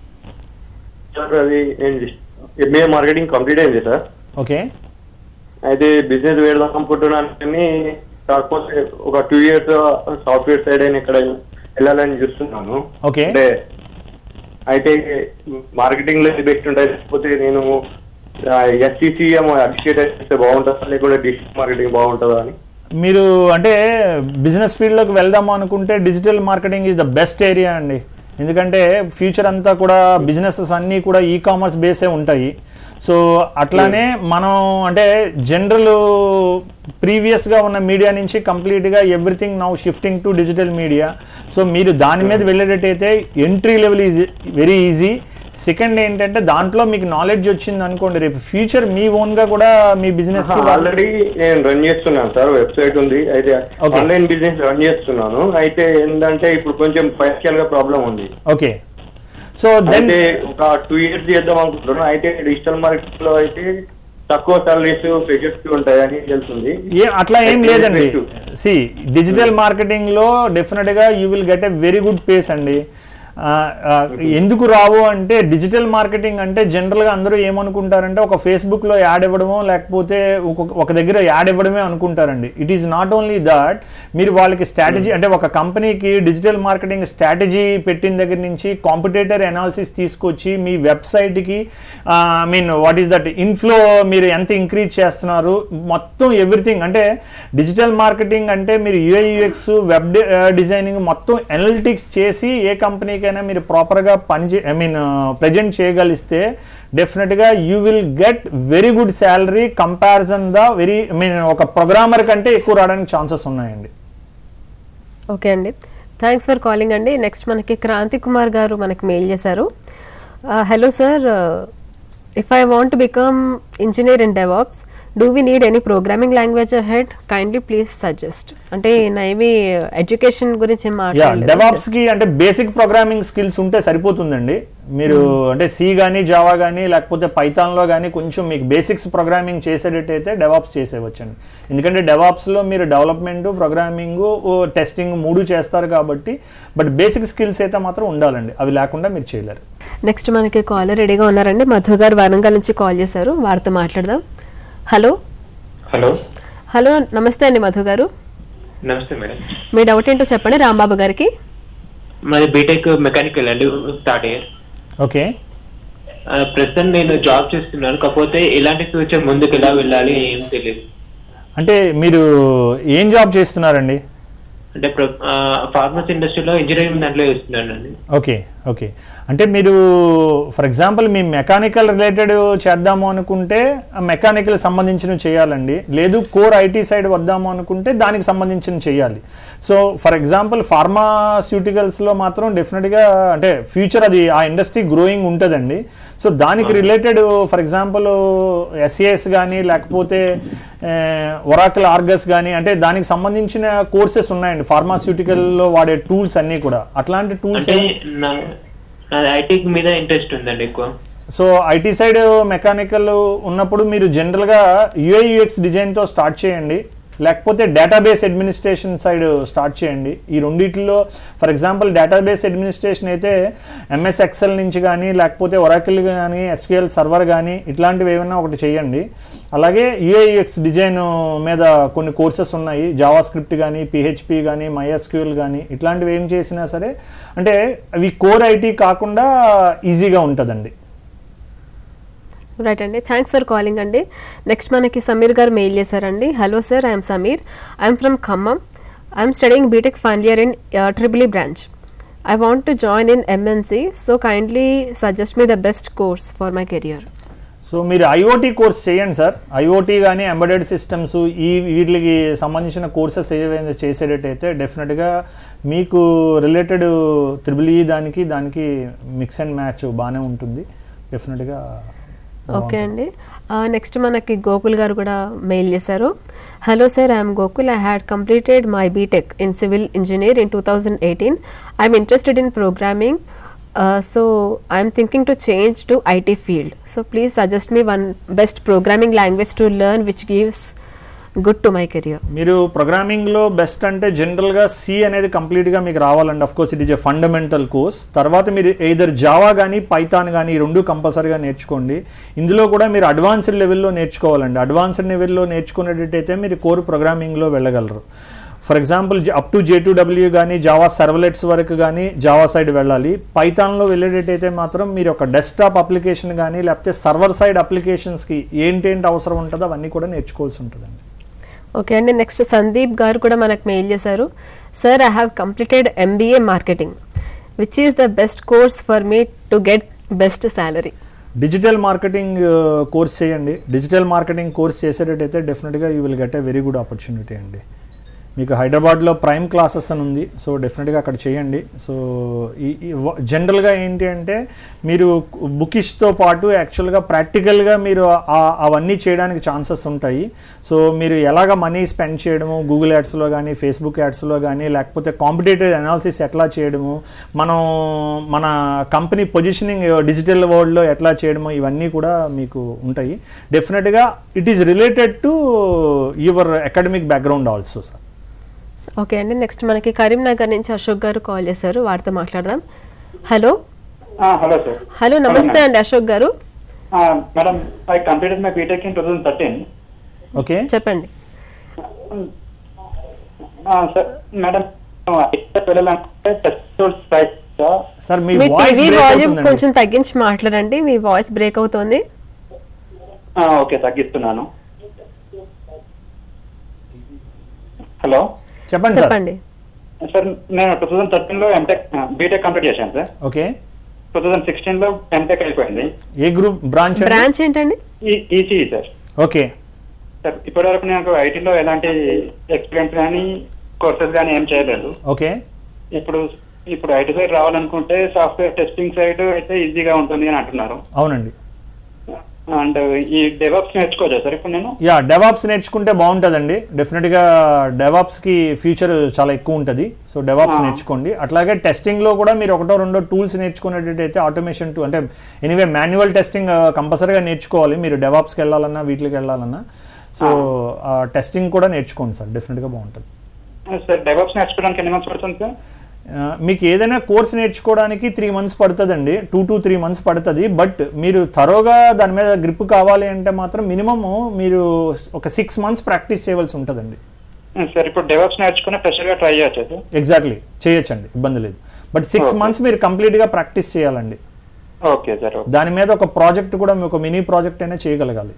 సార్ అది నేను ఎంబీఏ మార్కెటింగ్ కంప్లీట్ అయింది సార్ ఓకే అయితే బిజినెస్ పెడదాం అనుకుంటున్నాను కానీ కాకపోతే ఒక టూ ఇయర్స్ సాఫ్ట్వేర్ సైడ్ అయినా ఇక్కడ వెళ్ళాలని చూస్తున్నాను ఓకే అంటే అయితే మార్కెటింగ్ లో బెస్ట్ ఉంటుంది లేకపోతే నేను ఎస్సీసీ అడ్మినిస్ట్రేటర్ చేస్తే బాగుంటుందా లేకుంటే డిస్ట్రిక్ట్ మార్కెటింగ్ బాగుంటుందా అని మీరు అంటే బిజినెస్ ఫీల్డ్లోకి వెళ్దాము అనుకుంటే digital marketing is the best area అండి ఎందుకంటే ఫ్యూచర్ అంతా కూడా బిజినెసెస్ అన్నీ కూడా ఈ కామర్స్ బేసే ఉంటాయి సో అట్లానే మనం అంటే జనరల్ ప్రీవియస్గా ఉన్న మీడియా నుంచి కంప్లీట్గా everything now shifting to digital media so మీరు దాని మీద వెళ్ళేటట్టయితే entry level easy very easy second ఏంటంటే దాంట్లో మీకు నాలెడ్జ్ వచ్చింది అనుకోండి రేపు ఫ్యూచర్ మీ ఓన్గా కూడా మీ బిజినెస్ ఆల్రెడీ నేను రన్ చేస్తున్నాను సార్ వెబ్సైట్ ఉంది అయితే Okay. ఆన్లైన్ బిజినెస్ రన్ చేస్తున్నాను అయితే ఏంటంటే ఇప్పుడు కొంచెం ఫైనాన్షియల్ గా ప్రాబ్లం ఉంది ఓకే సో దెన్ అయితే ఒక టూ ఇయర్స్ చేద్దాం అనుకుంటున్నాను అయితే డిజిటల్ మార్కెట్ లో అయితే తక్కువ సాలరీస్ ఫ్రెషర్స్ ఉంటాయని తెలుస్తుంది ఏ అట్లా ఏం అయితే లేదండి best. సి డిజిటల్ మార్కెటింగ్ లో డెఫినెట్ గా you will get a very good pace అండి ఆ, ఆ, ఎందుకు రావు అంటే డిజిటల్ మార్కెటింగ్ అంటే జనరల్గా అందరూ ఏమనుకుంటారంటే ఒక ఫేస్బుక్లో యాడ్ ఇవ్వడమో లేకపోతే ఒక- ఒక దగ్గర యాడ్ ఇవ్వడమే అనుకుంటారండి it is not only that మీరు వాళ్ళకి స్ట్రాటజీ అంటే ఒక కంపెనీకి డిజిటల్ మార్కెటింగ్ స్ట్రాటజీ పెట్టిన దగ్గర నుంచి కాంపిటేటర్ ఎనాలిసిస్ తీసుకొచ్చి మీ వెబ్సైట్కి I mean what is that inflow మీరు ఎంత ఇంక్రీజ్ చేస్తున్నారు మొత్తం ఎవ్రీథింగ్ అంటే డిజిటల్ మార్కెటింగ్ అంటే మీరు యూఐ యూఎక్స్ వెబ్ డిజైనింగ్ మొత్తం అనలిటిక్స్ చేసి ఏ కంపెనీకి కంపెనీకైనా మీరు ప్రాపర్గా పని చే ఐ మీన్ ప్రజెంట్ చేయగలిస్తే డెఫినెట్గా you will get very good salary comparison the very I mean ఒక ప్రోగ్రామర్ కంటే ఎక్కువ రావడానికి ఛాన్సెస్ ఉన్నాయండి ఓకే అండి థ్యాంక్స్ ఫర్ కాలింగ్ అండి నెక్స్ట్ మనకి క్రాంతి కుమార్ గారు మనకి మెయిల్ చేశారు hello sir if I want become engineer in DevOps do we need any programming language head kindly please suggest అంటే నేవి ఎడ్యుకేషన్ గురించి ఏం యా మాట్లాడలేదు డెవాప్స్ కి అంటే బేసిక్ ప్రోగ్రామింగ్ స్కిల్స్ ఉంటే సరిపోతుందండి మీరు అంటే సి కానీ జావా కానీ లేకపోతే పైథాన్లో కానీ కొంచెం మీకు బేసిక్స్ ప్రోగ్రామింగ్ చేసేటట్టయితే డెవాప్స్ చేసేవచ్చండి ఎందుకంటే డెవాప్స్లో మీరు డెవలప్మెంట్ ప్రోగ్రామింగ్ టెస్టింగ్ మూడు చేస్తారు కాబట్టి బట్ బేసిక్ స్కిల్స్ అయితే మాత్రం ఉండాలండి అవి లేకుండా మీరు చేయలేరు నెక్స్ట్ మనకి కాలర్ రెడీగా ఉన్నారండి మధు గారు వరంగల్ నుంచి కాల్ చేశారు వారితో మాట్లాడదాం హలో హలో హలో నమస్తే అండి మధు గారు నమస్తే మేడం మీ డౌట్ ఏంటో చెప్పండి రాంబాబు గారికి మాది బీటెక్ మెకానికల్ అండి థర్డ్ ఇయర్ ఓకే ప్రస్తుతం నేను జాబ్ చేస్తున్నాను కాకపోతే ఎలాంటి ఫ్యూచర్ ముందుకు ఎలా వెళ్ళాలి ఏం తెలియదు అంటే మీరు ఏం జాబ్ చేస్తున్నారండి అంటే ఫార్మసీ ఇండస్ట్రీలో ఇంజనీరింగ్ దాంట్లో చేస్తున్నాను అండి ఓకే ఓకే అంటే మీరు ఫర్ ఎగ్జాంపుల్ మీ మెకానికల్ రిలేటెడ్ చేద్దాము అనుకుంటే మెకానికల్ సంబంధించినవి చేయాలండి లేదు కోర్ ఐటీ సైడ్ వద్దాము అనుకుంటే దానికి సంబంధించిన చేయాలి సో ఫర్ ఎగ్జాంపుల్ ఫార్మాస్యూటికల్స్లో మాత్రం డెఫినెట్గా అంటే ఫ్యూచర్ అది ఆ ఇండస్ట్రీ గ్రోయింగ్ ఉంటుందండి సో దానికి రిలేటెడ్ ఫర్ ఎగ్జాంపుల్ ఎస్ఏఎస్ కానీ లేకపోతే ఒరాకల్ ఆర్గస్ కానీ అంటే దానికి సంబంధించిన కోర్సెస్ ఉన్నాయండి ఫార్మాస్యూటికల్లో వాడే టూల్స్ అన్నీ కూడా అట్లాంటి టూల్స్ అంటే నా ఐటీ మీద ఇంట్రెస్ట్ ఉందండి ఎక్కువ సో ఐటీ సైడ్ మెకానికల్ ఉన్నప్పుడు మీరు జనరల్గా యుఐయుఎక్స్ డిజైన్తో స్టార్ట్ చేయండి లేకపోతే డేటాబేస్ అడ్మినిస్ట్రేషన్ సైడ్ స్టార్ట్ చేయండి ఈ రెండిట్లో ఫర్ ఎగ్జాంపుల్ డేటాబేస్ అడ్మినిస్ట్రేషన్ అయితే ఎంఎస్ ఎక్సెల్ నుంచి కానీ లేకపోతే ఒరాకిల్ కానీ ఎస్క్యూఎల్ సర్వర్ కానీ ఇట్లాంటివి ఏమైనా ఒకటి చేయండి అలాగే యుఐయుఎక్స్ డిజైన్ మీద కొన్ని కోర్సెస్ ఉన్నాయి జావా స్క్రిప్ట్ కానీ పిహెచ్పి కానీ మైఎస్క్యూఎల్ కానీ ఇట్లాంటివి ఏం చేసినా సరే అంటే అవి కోర్ ఐటీ కాకుండా ఈజీగా ఉంటుందండి రైట్ అండి థ్యాంక్స్ ఫర్ కాలింగ్ అండి నెక్స్ట్ మనకి సమీర్ గారు మెయిల్ చేశారండి hello sir I'm Sameer I'm from Khammam I'm studying BTech final year in triple branch I want to join in MNC so kindly suggest me the best course for my career so మీరు IoT course చేయండి sir IoT కానీ embedded systems ఈ వీటికి సంబంధించిన courses ఏవైనా చేసేటట్టయితే డెఫినెట్గా మీకు related triple E దానికి దానికి మిక్స్ అండ్ మ్యాచ్ బాగానే ఉంటుంది డెఫినెట్గా ఓకే అండి నెక్స్ట్ మనకి గోకుల్ గారు కూడా మెయిల్ చేశారు hello sir I'm Gokul I had completed my BTech in civil engineer in two thousand eighteen I'm interested in programming so I'm thinking to change to IT field so please suggest me one best programming language to learn which gives good to my career మీరు ప్రోగ్రామింగ్లో best అంటే జనరల్గా C అనేది కంప్లీట్గా మీకు రావాలండి of course it is a fundamental course తర్వాత మీరు ఎయిదర్ జావా కానీ పైథాన్ కానీ ఈ రెండు కంపల్సరీగా నేర్చుకోండి ఇందులో కూడా మీరు అడ్వాన్స్డ్ లెవెల్లో నేర్చుకోవాలండి అడ్వాన్స్డ్ లెవెల్లో నేర్చుకునేటట్టయితే మీరు కోర్ ప్రోగ్రామింగ్లో వెళ్ళగలరు for example up to J two W కానీ జావా సర్వలెట్స్ వరకు కానీ జావా సైడ్ వెళ్ళాలి పైథాన్లో వెళ్ళేటట్టయితే మాత్రం మీరు ఒక డెస్క్టాప్ అప్లికేషన్ కానీ లేకపోతే సర్వర్ సైడ్ అప్లికేషన్స్కి ఏంటేంటి అవసరం ఉంటుందో అవన్నీ కూడా నేర్చుకోవాల్సి ఉంటుందండి ఓకే అండి నెక్స్ట్ సందీప్ గారు కూడా మనకు మెయిల్ చేశారు sir I have completed MBA marketing which is the best course for me to get best salary digital marketing course చేయండి డిజిటల్ మార్కెటింగ్ కోర్స్ చేసేటట్టయితే డెఫినెట్గా you will get a very good opportunity అండి మీకు హైదరాబాద్లో prime classes అని ఉంది so డెఫినెట్గా అక్కడ చేయండి సో ఈ జనరల్గా ఏంటి అంటే మీరు బుకిష్తో పాటు యాక్చువల్గా ప్రాక్టికల్గా మీరు ఆ- అవన్నీ చేయడానికి ఛాన్సెస్ ఉంటాయి సో మీరు ఎలాగ మనీ స్పెండ్ చేయడము గూగుల్ యాడ్స్లో కానీ ఫేస్బుక్ యాడ్స్లో కానీ లేకపోతే కాంపిటేటివ్ అనాలిసిస్ ఎట్లా చేయడము మనం మన కంపెనీ పొజిషనింగ్ డిజిటల్ వరల్డ్లో ఎట్లా చేయడము ఇవన్నీ కూడా మీకు ఉంటాయి డెఫినెట్గా it is related to your academic background also sir okay అండి నెక్స్ట్ మనకి కరీంనగర్ నుంచి అశోక్ గారు కాల్ చేశారు వారితో మాట్లాడదాం హలో హలో సార్ హలో నమస్తే అండి అశోక్ గారు madam I completed my BTech in two thousand thirteen okay చెప్పండి సార్ మేడం వెళ్ళాలంటే టెస్ట్ టూల్స్ ప్రైస్ సార్ మీ టీవీ వాల్యూమ్ కొంచెం తగ్గించి మాట్లాడండి మీ వాయిస్ బ్రేక్ అవుతోంది ఓకే తగ్గిస్తున్నాను హలో చెప్పండి సార్ చెప్పండి సార్ నేను టూ థౌసండ్ థర్టీన్ లో ఎంటెక్ బీటెక్ కంప్లీట్ చేశాను sir okay two thousand sixteen లో ఎంటెక్ అయిపోయింది ఏ గ్రూప్ బ్రాంచ్ బ్రాంచ్ ఏంటండి ఈసీఈ సార్ ఓకే సార్ ఇప్పటి వరకు నాకు ఐటీలో ఎలాంటి ఎక్స్పీరియన్స్ కానీ కోర్సెస్ కానీ ఏం చేయలేదు ఓకే ఇప్పుడు ఇప్పుడు ఐటీ సైడ్ రావాలనుకుంటే సాఫ్ట్వేర్ టెస్టింగ్ సైడ్ అయితే ఈజీగా ఉంటుంది అని అంటున్నారు అవునండి అండ్ ఈ డెవలప్స్ నేర్చుకోవచ్చా సార్ ఇప్పుడు నేను యా డెవాప్స్ నేర్చుకుంటే బాగుంటుందండి డెఫినెట్గా డెవాప్స్కి ఫ్యూచర్ చాలా ఎక్కువ ఉంటుంది సో డెవాప్స్ ఆ. నేర్చుకోండి అట్లాగే టెస్టింగ్లో కూడా మీరు ఒకటో రెండో టూల్స్ నేర్చుకునేటట్టయితే ఆటోమేషన్ టూ అంటే ఎనీవే మాన్యువల్ టెస్టింగ్ కంపల్సరీగా నేర్చుకోవాలి మీరు డెవాప్స్కి వెళ్ళాలన్నా వీటికి వెళ్ళాలన్నా సో టెస్టింగ్ కూడా నేర్చుకోండి సార్ డెఫినెట్గా బాగుంటుంది సార్ డెవలప్స్ నేర్చుకోవడానికి ఎన్ని మంత్స్ పడుతుంది సార్ ఆ, మీకు ఏదైనా కోర్స్ నేర్చుకోవడానికి త్రీ మంత్స్ పడుతుందండి టూ టు త్రీ మంత్స్ పడుతుంది బట్ మీరు తరోగా దాని మీద గ్రిప్ కావాలి అంటే మాత్రం మినిమమ్ మీరు ఒక సిక్స్ మంత్స్ ప్రాక్టీస్ చేయవలసి ఉంటుందండి సార్ ఇప్పుడు డెవలప్స్ నేర్చుకుని ఫ్రెషర్ గా ట్రై చేయొచ్చు సార్ ఎగ్జాక్ట్లీ చేయొచ్చండి ఇబ్బంది లేదు బట్ సిక్స్ Okay. మంత్స్ మీరు కంప్లీట్గా ప్రాక్టీస్ చేయాలండి ఓకే సార్ దాని మీద ఒక ప్రాజెక్ట్ కూడా మీకు ఒక మినీ ప్రాజెక్ట్ అయినా చేయగలగాలి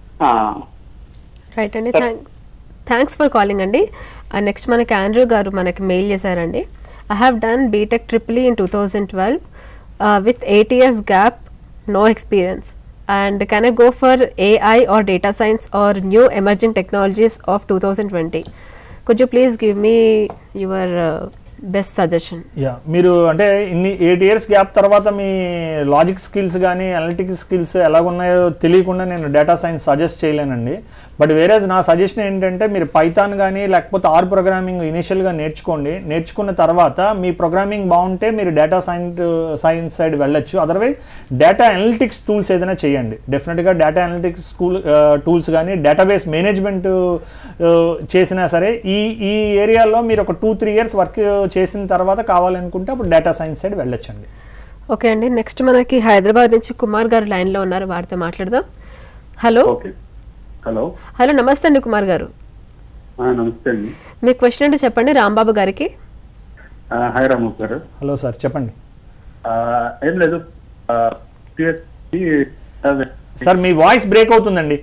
రైట్ అండి థ్యాంక్స్ ఫర్ కాలింగ్ అండి నెక్స్ట్ మనకి ఆండ్రూ గారు మనకి మెయిల్ చేశారండి I have done BTech triple in two thousand twelve with eight years gap no experience and can I go for AI or data science or new emerging technologies of two thousand twenty could you please give me your best suggestion yeah మీరు అంటే ఇన్ని eight years gap తర్వాత మీ logic skills కానీ analytics skills ఎలాగున్నాయో తెలియకుండా నేను data science suggest చేయలేనండి but వేరేజ్ నా సజెషన్ ఏంటంటే మీరు పైథాన్ కానీ లేకపోతే ఆర్ ప్రోగ్రామింగ్ ఇనిషియల్గా నేర్చుకోండి నేర్చుకున్న తర్వాత మీ ప్రోగ్రామింగ్ బాగుంటే మీరు డేటా సైన్స్ సైన్స్ సైడ్ వెళ్ళొచ్చు అదర్వైజ్ డేటా అనలిటిక్స్ టూల్స్ ఏదైనా చేయండి డెఫినెట్గా డేటా అనలిటిక్స్ స్కూల్ టూల్స్ కానీ డేటాబేస్ మేనేజ్మెంట్ చేసినా సరే ఈ ఈ ఏరియాలో మీరు ఒక టూ త్రీ ఇయర్స్ వర్క్ చేసిన తర్వాత కావాలనుకుంటే అప్పుడు డేటా సైన్స్ సైడ్ వెళ్ళొచ్చండి ఓకే అండి నెక్స్ట్ మనకి హైదరాబాద్ నుంచి కుమార్ గారు లైన్లో ఉన్నారు వారితో మాట్లాడదాం హలో హలో హలో నమస్తే అండి కుమార్ గారు ఆ, నమస్తే అండి మీ క్వశ్చన్ ఏంటో చెప్పండి రాంబాబు గారికి ఆ, హాయ్ రాము గారు హలో సార్ చెప్పండి ఆ, ఏం లేదు ఆ, PhD, అదే, సార్ మీ వాయిస్ బ్రేక్ అవుతుందండి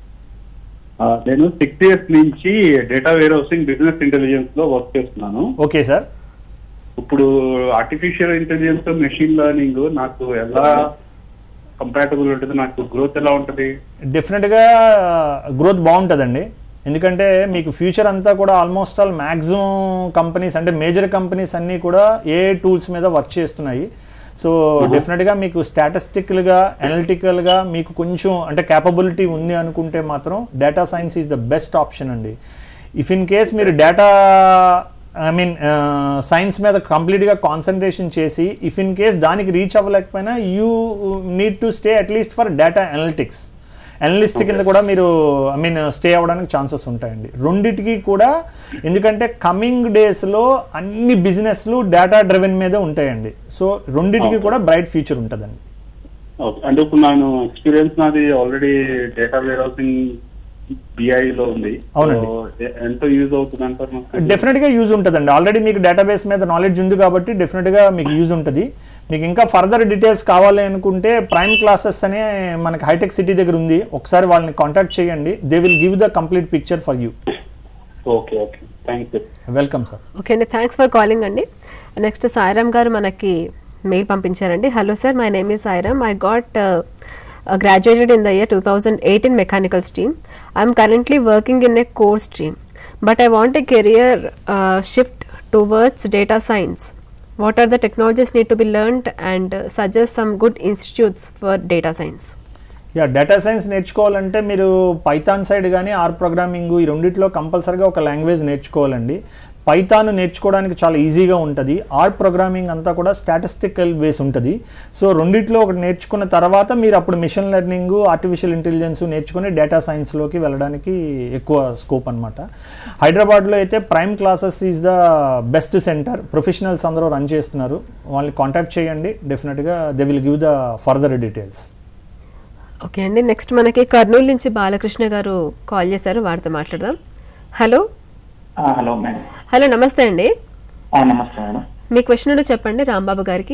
ఆ, నేను సిక్స్ ఇయర్స్ నుంచి data warehousing business intelligence లో వర్క్ చేస్తున్నాను ఓకే సార్ ఇప్పుడు ఆర్టిఫిషియల్ ఇంటెలిజెన్స్ మెషిన్ లెర్నింగ్ నాకు ఎలా కంపాటబుల్ ఉంటుంది నాకు గ్రోత్ ఎలా ఉంటుంది డెఫినెట్గా గ్రోత్ బాగుంటుందండి ఎందుకంటే మీకు ఫ్యూచర్ అంతా కూడా ఆల్మోస్ట్ ఆల్ మ్యాక్సిమం కంపెనీస్ అంటే మేజర్ కంపెనీస్ అన్నీ కూడా ఏ టూల్స్ మీద వర్క్ చేస్తున్నాయి సో డెఫినెట్గా మీకు స్టాటిస్టికల్గా అనలిటికల్గా మీకు కొంచెం అంటే క్యాపబిలిటీ ఉంది అనుకుంటే మాత్రం data science is the best option అండి ఇఫ్ ఇన్ కేస్ మీరు డేటా ఐ మీన్ సైన్స్ మీద కంప్లీట్గా కాన్సన్ట్రేషన్ చేసి ఇఫ్ ఇన్ కేస్ దానికి రీచ్ అవ్వలేకపోయినా you need to stay at least for data analytics analyst కింద కూడా మీరు ఐ మీన్ స్టే అవ్వడానికి ఛాన్సెస్ ఉంటాయండి రెండిటికి కూడా ఎందుకంటే కమింగ్ డేస్లో అన్ని బిజినెస్లు డేటా డ్రివెన్ మీదే ఉంటాయండి సో రెండిటికి కూడా బ్రైట్ ఫ్యూచర్ ఉంటుందండి ఓకే అంటే ఇప్పుడు నేను ఎక్స్పీరియన్స్ నాది already data warehousing BI లో ఉంది అవునండి. So, ఎ- ఎంత యూజ్ అవుతుంది అంటారు నాకు? డెఫినెట్గా యూజ్ ఉంటుందండి ఆల్రెడీ మీకు డేటాబేస్ మీద నాలెడ్జ్ ఉంది కాబట్టి డెఫినెట్గా మీకు యూజ్ ఉంటుంది మీకు ఇంకా ఫర్దర్ డీటెయిల్స్ కావాలి అనుకుంటే ప్రైమ్ క్లాసెస్ అనే మనకి హైటెక్ సిటీ దగ్గర ఉంది ఒకసారి వాళ్ళని కాంటాక్ట్ చేయండి they will give the complete picture for you okay okay thank you welcome sir okay అండి థ్యాంక్స్ ఫర్ కాలింగ్ అండి నెక్స్ట్ సాయిరామ్ గారు మనకి మెయిల్ పంపించారండి hello sir my name is Sairam I got graduated in the year two thousand eight in mechanical stream I'm currently working in a core stream but I want a career shift towards data science what are the technologies need to be learned and suggest some good institutes for data science yeah data science నేర్చుకోవాలంటే మీరు Python side కానీ R programming ఈ రెండిట్లో కంపల్సరీగా ఒక language నేర్చుకోవాలండి Python నేర్చుకోవడానికి చాలా ఈజీగా ఉంటుంది ఆర్ ప్రోగ్రామింగ్ అంతా కూడా స్టాటిస్టికల్ బేస్ ఉంటుంది సో రెండిట్లో ఒకటి నేర్చుకున్న తర్వాత మీరు అప్పుడు మిషన్ లెర్నింగ్ ఆర్టిఫిషియల్ ఇంటెలిజెన్స్ నేర్చుకుని డేటా సైన్స్లోకి వెళ్ళడానికి ఎక్కువ స్కోప్ అనమాట హైదరాబాద్లో అయితే Prime Classes is the best centre professionals అందరూ రన్ చేస్తున్నారు వాళ్ళని కాంటాక్ట్ చేయండి డెఫినెట్గా they will give the further details okay అండి నెక్స్ట్ మనకి కర్నూలు నుంచి బాలకృష్ణ గారు కాల్ చేశారు వారితో మాట్లాడదాం హలో హలో మేడం హలో నమస్తే అండి నమస్తే మేడం మీ క్వశ్చన్ ఏంటో చెప్పండి రాంబాబు గారికి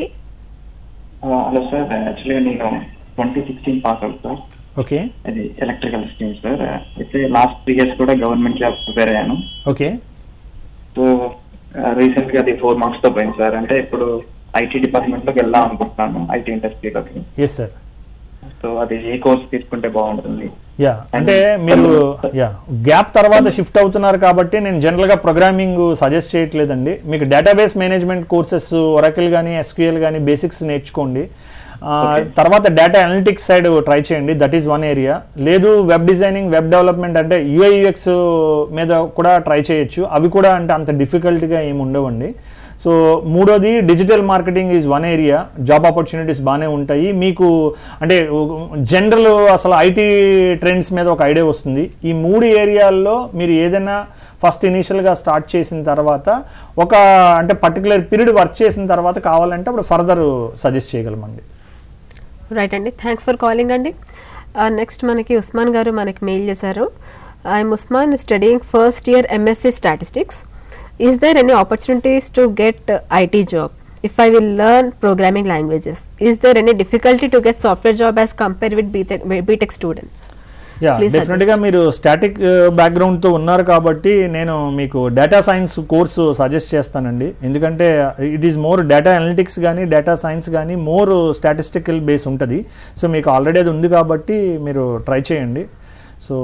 హలో సార్ యాక్చువల్గా నేను twenty sixteen pass out sir okay అది ఎలక్ట్రికల్ స్కీమ్ సార్ అయితే లాస్ట్ త్రీ ఇయర్స్ కూడా గవర్నమెంట్ జాబ్ ప్రిపేర్ అయ్యాను ఓకే సో రీసెంట్ గా అది ఫోర్ మార్క్స్ తో పోయింది సార్ అంటే ఇప్పుడు ఐటీ డిపార్ట్మెంట్ లోకి వెళ్దాం అనుకుంటున్నాను ఐటీ ఇండస్ట్రీలోకి ఎస్ సార్ సో అది ఏ కోర్స్ తీసుకుంటే బాగుంటుంది యా అంటే మీరు యా గ్యాప్ తర్వాత షిఫ్ట్ అవుతున్నారు కాబట్టి నేను జనరల్గా ప్రోగ్రామింగ్ సజెస్ట్ చేయట్లేదండి మీకు డేటాబేస్ మేనేజ్మెంట్ కోర్సెస్ ఒరకిల్ కానీ ఎస్క్యూఎల్ కానీ బేసిక్స్ నేర్చుకోండి ఆ, తర్వాత డేటా అనలిటిక్స్ సైడ్ ట్రై చేయండి దట్ ఈస్ వన్ ఏరియా లేదు వెబ్ డిజైనింగ్ వెబ్ డెవలప్మెంట్ అంటే యూఐయుఎక్స్ మీద కూడా ట్రై చేయొచ్చు అవి కూడా అంటే అంత డిఫికల్ట్గా ఏమి ఉండవండి సో మూడోది digital marketing is one area job opportunities బాగానే ఉంటాయి మీకు అంటే జనరల్ అసలు ఐటీ ట్రెండ్స్ మీద ఒక ఐడియా వస్తుంది ఈ మూడు ఏరియాల్లో మీరు ఏదైనా ఫస్ట్ ఇనీషియల్గా స్టార్ట్ చేసిన తర్వాత ఒక అంటే పర్టికులర్ పీరియడ్ వర్క్ చేసిన తర్వాత కావాలంటే అప్పుడు ఫర్దర్ సజెస్ట్ చేయగలమండి రైట్ అండి థ్యాంక్స్ ఫర్ కాలింగ్ అండి నెక్స్ట్ మనకి ఉస్మాన్ గారు మనకి మెయిల్ చేశారు I'm Usman studying first year MSc statistics is there any opportunities to get IT job if I will learn programming languages is there any difficulty to get software job as compare with BTech BTech students yeah Please డెఫినెట్గా మీరు static బ్యాక్గ్రౌండ్తో ఉన్నారు కాబట్టి నేను మీకు data science course suggest చేస్తానండి ఎందుకంటే it is more data analytics కానీ data science కానీ మోర్ స్టాటిస్టికల్ బేస్ ఉంటుంది సో మీకు ఆల్రెడీ అది ఉంది కాబట్టి మీరు ట్రై చేయండి so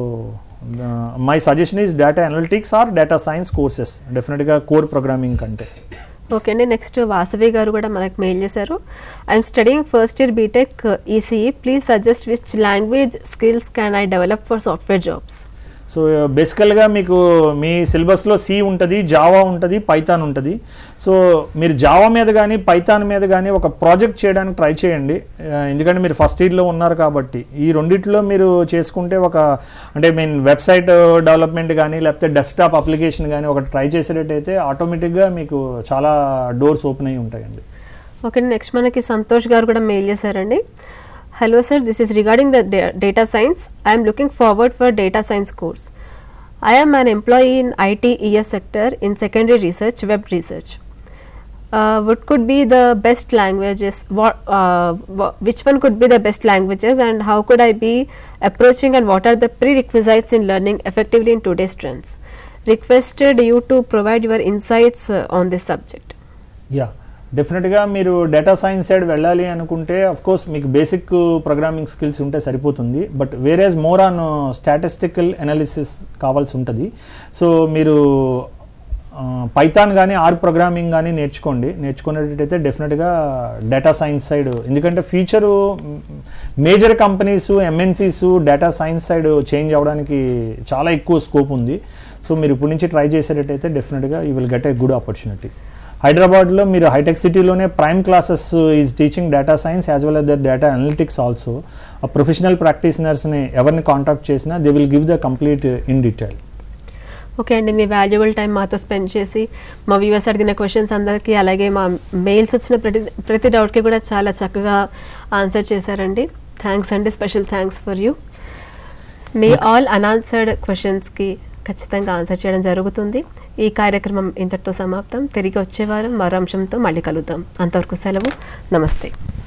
my suggestion is data analytics or data science courses డెఫినెట్గా కోర్ ప్రోగ్రామింగ్ కంటే ఓకే అండి నెక్స్ట్ వాసవి గారు కూడా మనకు మెయిల్ చేశారు I'm studying first year BTech ECE please suggest which language skills can I develop for software jobs so బేసికల్గా మీకు మీ సిలబస్లో సి ఉంటుంది జావా ఉంటుంది పైథాన్ ఉంటుంది సో మీరు జావా మీద కానీ పైథాన్ మీద కానీ ఒక ప్రాజెక్ట్ చేయడానికి ట్రై చేయండి ఆ, ఎందుకంటే మీరు ఫస్ట్ ఇయర్లో ఉన్నారు కాబట్టి ఈ రెండిట్లో మీరు చేసుకుంటే ఒక అంటే మీన్ వెబ్సైట్ డెవలప్మెంట్ కానీ లేకపోతే డెస్క్టాప్ అప్లికేషన్ కానీ ఒకటి ట్రై చేసేటట్టయితే ఆటోమేటిక్గా మీకు చాలా డోర్స్ ఓపెన్ అయ్యి ఉంటాయండి ఓకే నెక్స్ట్ మనకి సంతోష్ గారు కూడా మెయిల్ చేశారండి hello sir this is regarding the data science I'm looking forward for data science course I am an employee in ITES sector in secondary research web research what could be the best languages what uh, wha- which one could be the best languages and how could i be approaching and what are the prerequisites in learning effectively in today's trends requested you to provide your insights uh, on this subject yeah డెఫినెట్గా మీరు data science side వెళ్ళాలి అనుకుంటే of course మీకు basic programming skills ఉంటే సరిపోతుంది but వేరేజ్ more on statistical analysis కావాల్సి ఉంటుంది సో మీరు పైథాన్ కానీ ఆర్ ప్రోగ్రామింగ్ కానీ నేర్చుకోండి నేర్చుకునేటట్టయితే డెఫినెట్గా డేటా సైన్స్ సైడ్ ఎందుకంటే future major companies MNCs data science side change అవ్వడానికి చాలా ఎక్కువ స్కోప్ ఉంది సో మీరు ఇప్పటి నుంచి ట్రై చేసేటట్టయితే డెఫినెట్గా you will get a good opportunity హైదరాబాద్లో మీరు హైటెక్ సిటీలోనే Prime Classes is teaching data science as well as the data analytics also ఆ ప్రొఫెషనల్ ప్రాక్టీషనర్స్ని ఎవరిని కాంటాక్ట్ చేసినా they will give the complete in detail okay అండి మీ వాల్యుబుల్ టైం మాతో స్పెండ్ చేసి మా వ్యూవర్స్ అడిగిన క్వశ్చన్స్ అందరికీ అలాగే మా మెయిల్స్ వచ్చిన ప్రతి ప్రతి డౌట్కి కూడా చాలా చక్కగా ఆన్సర్ చేశారండి థ్యాంక్స్ అండి స్పెషల్ థ్యాంక్స్ ఫర్ యూ మీ ఆల్ అనాన్సర్డ్ క్వశ్చన్స్కి ఖచ్చితంగా ఆన్సర్ చేయడం జరుగుతుంది ఈ కార్యక్రమం ఇంతటితో సమాప్తం తిరిగి వచ్చే వారం మరో అంశంతో మళ్ళీ కలుద్దాం అంతవరకు సెలవు నమస్తే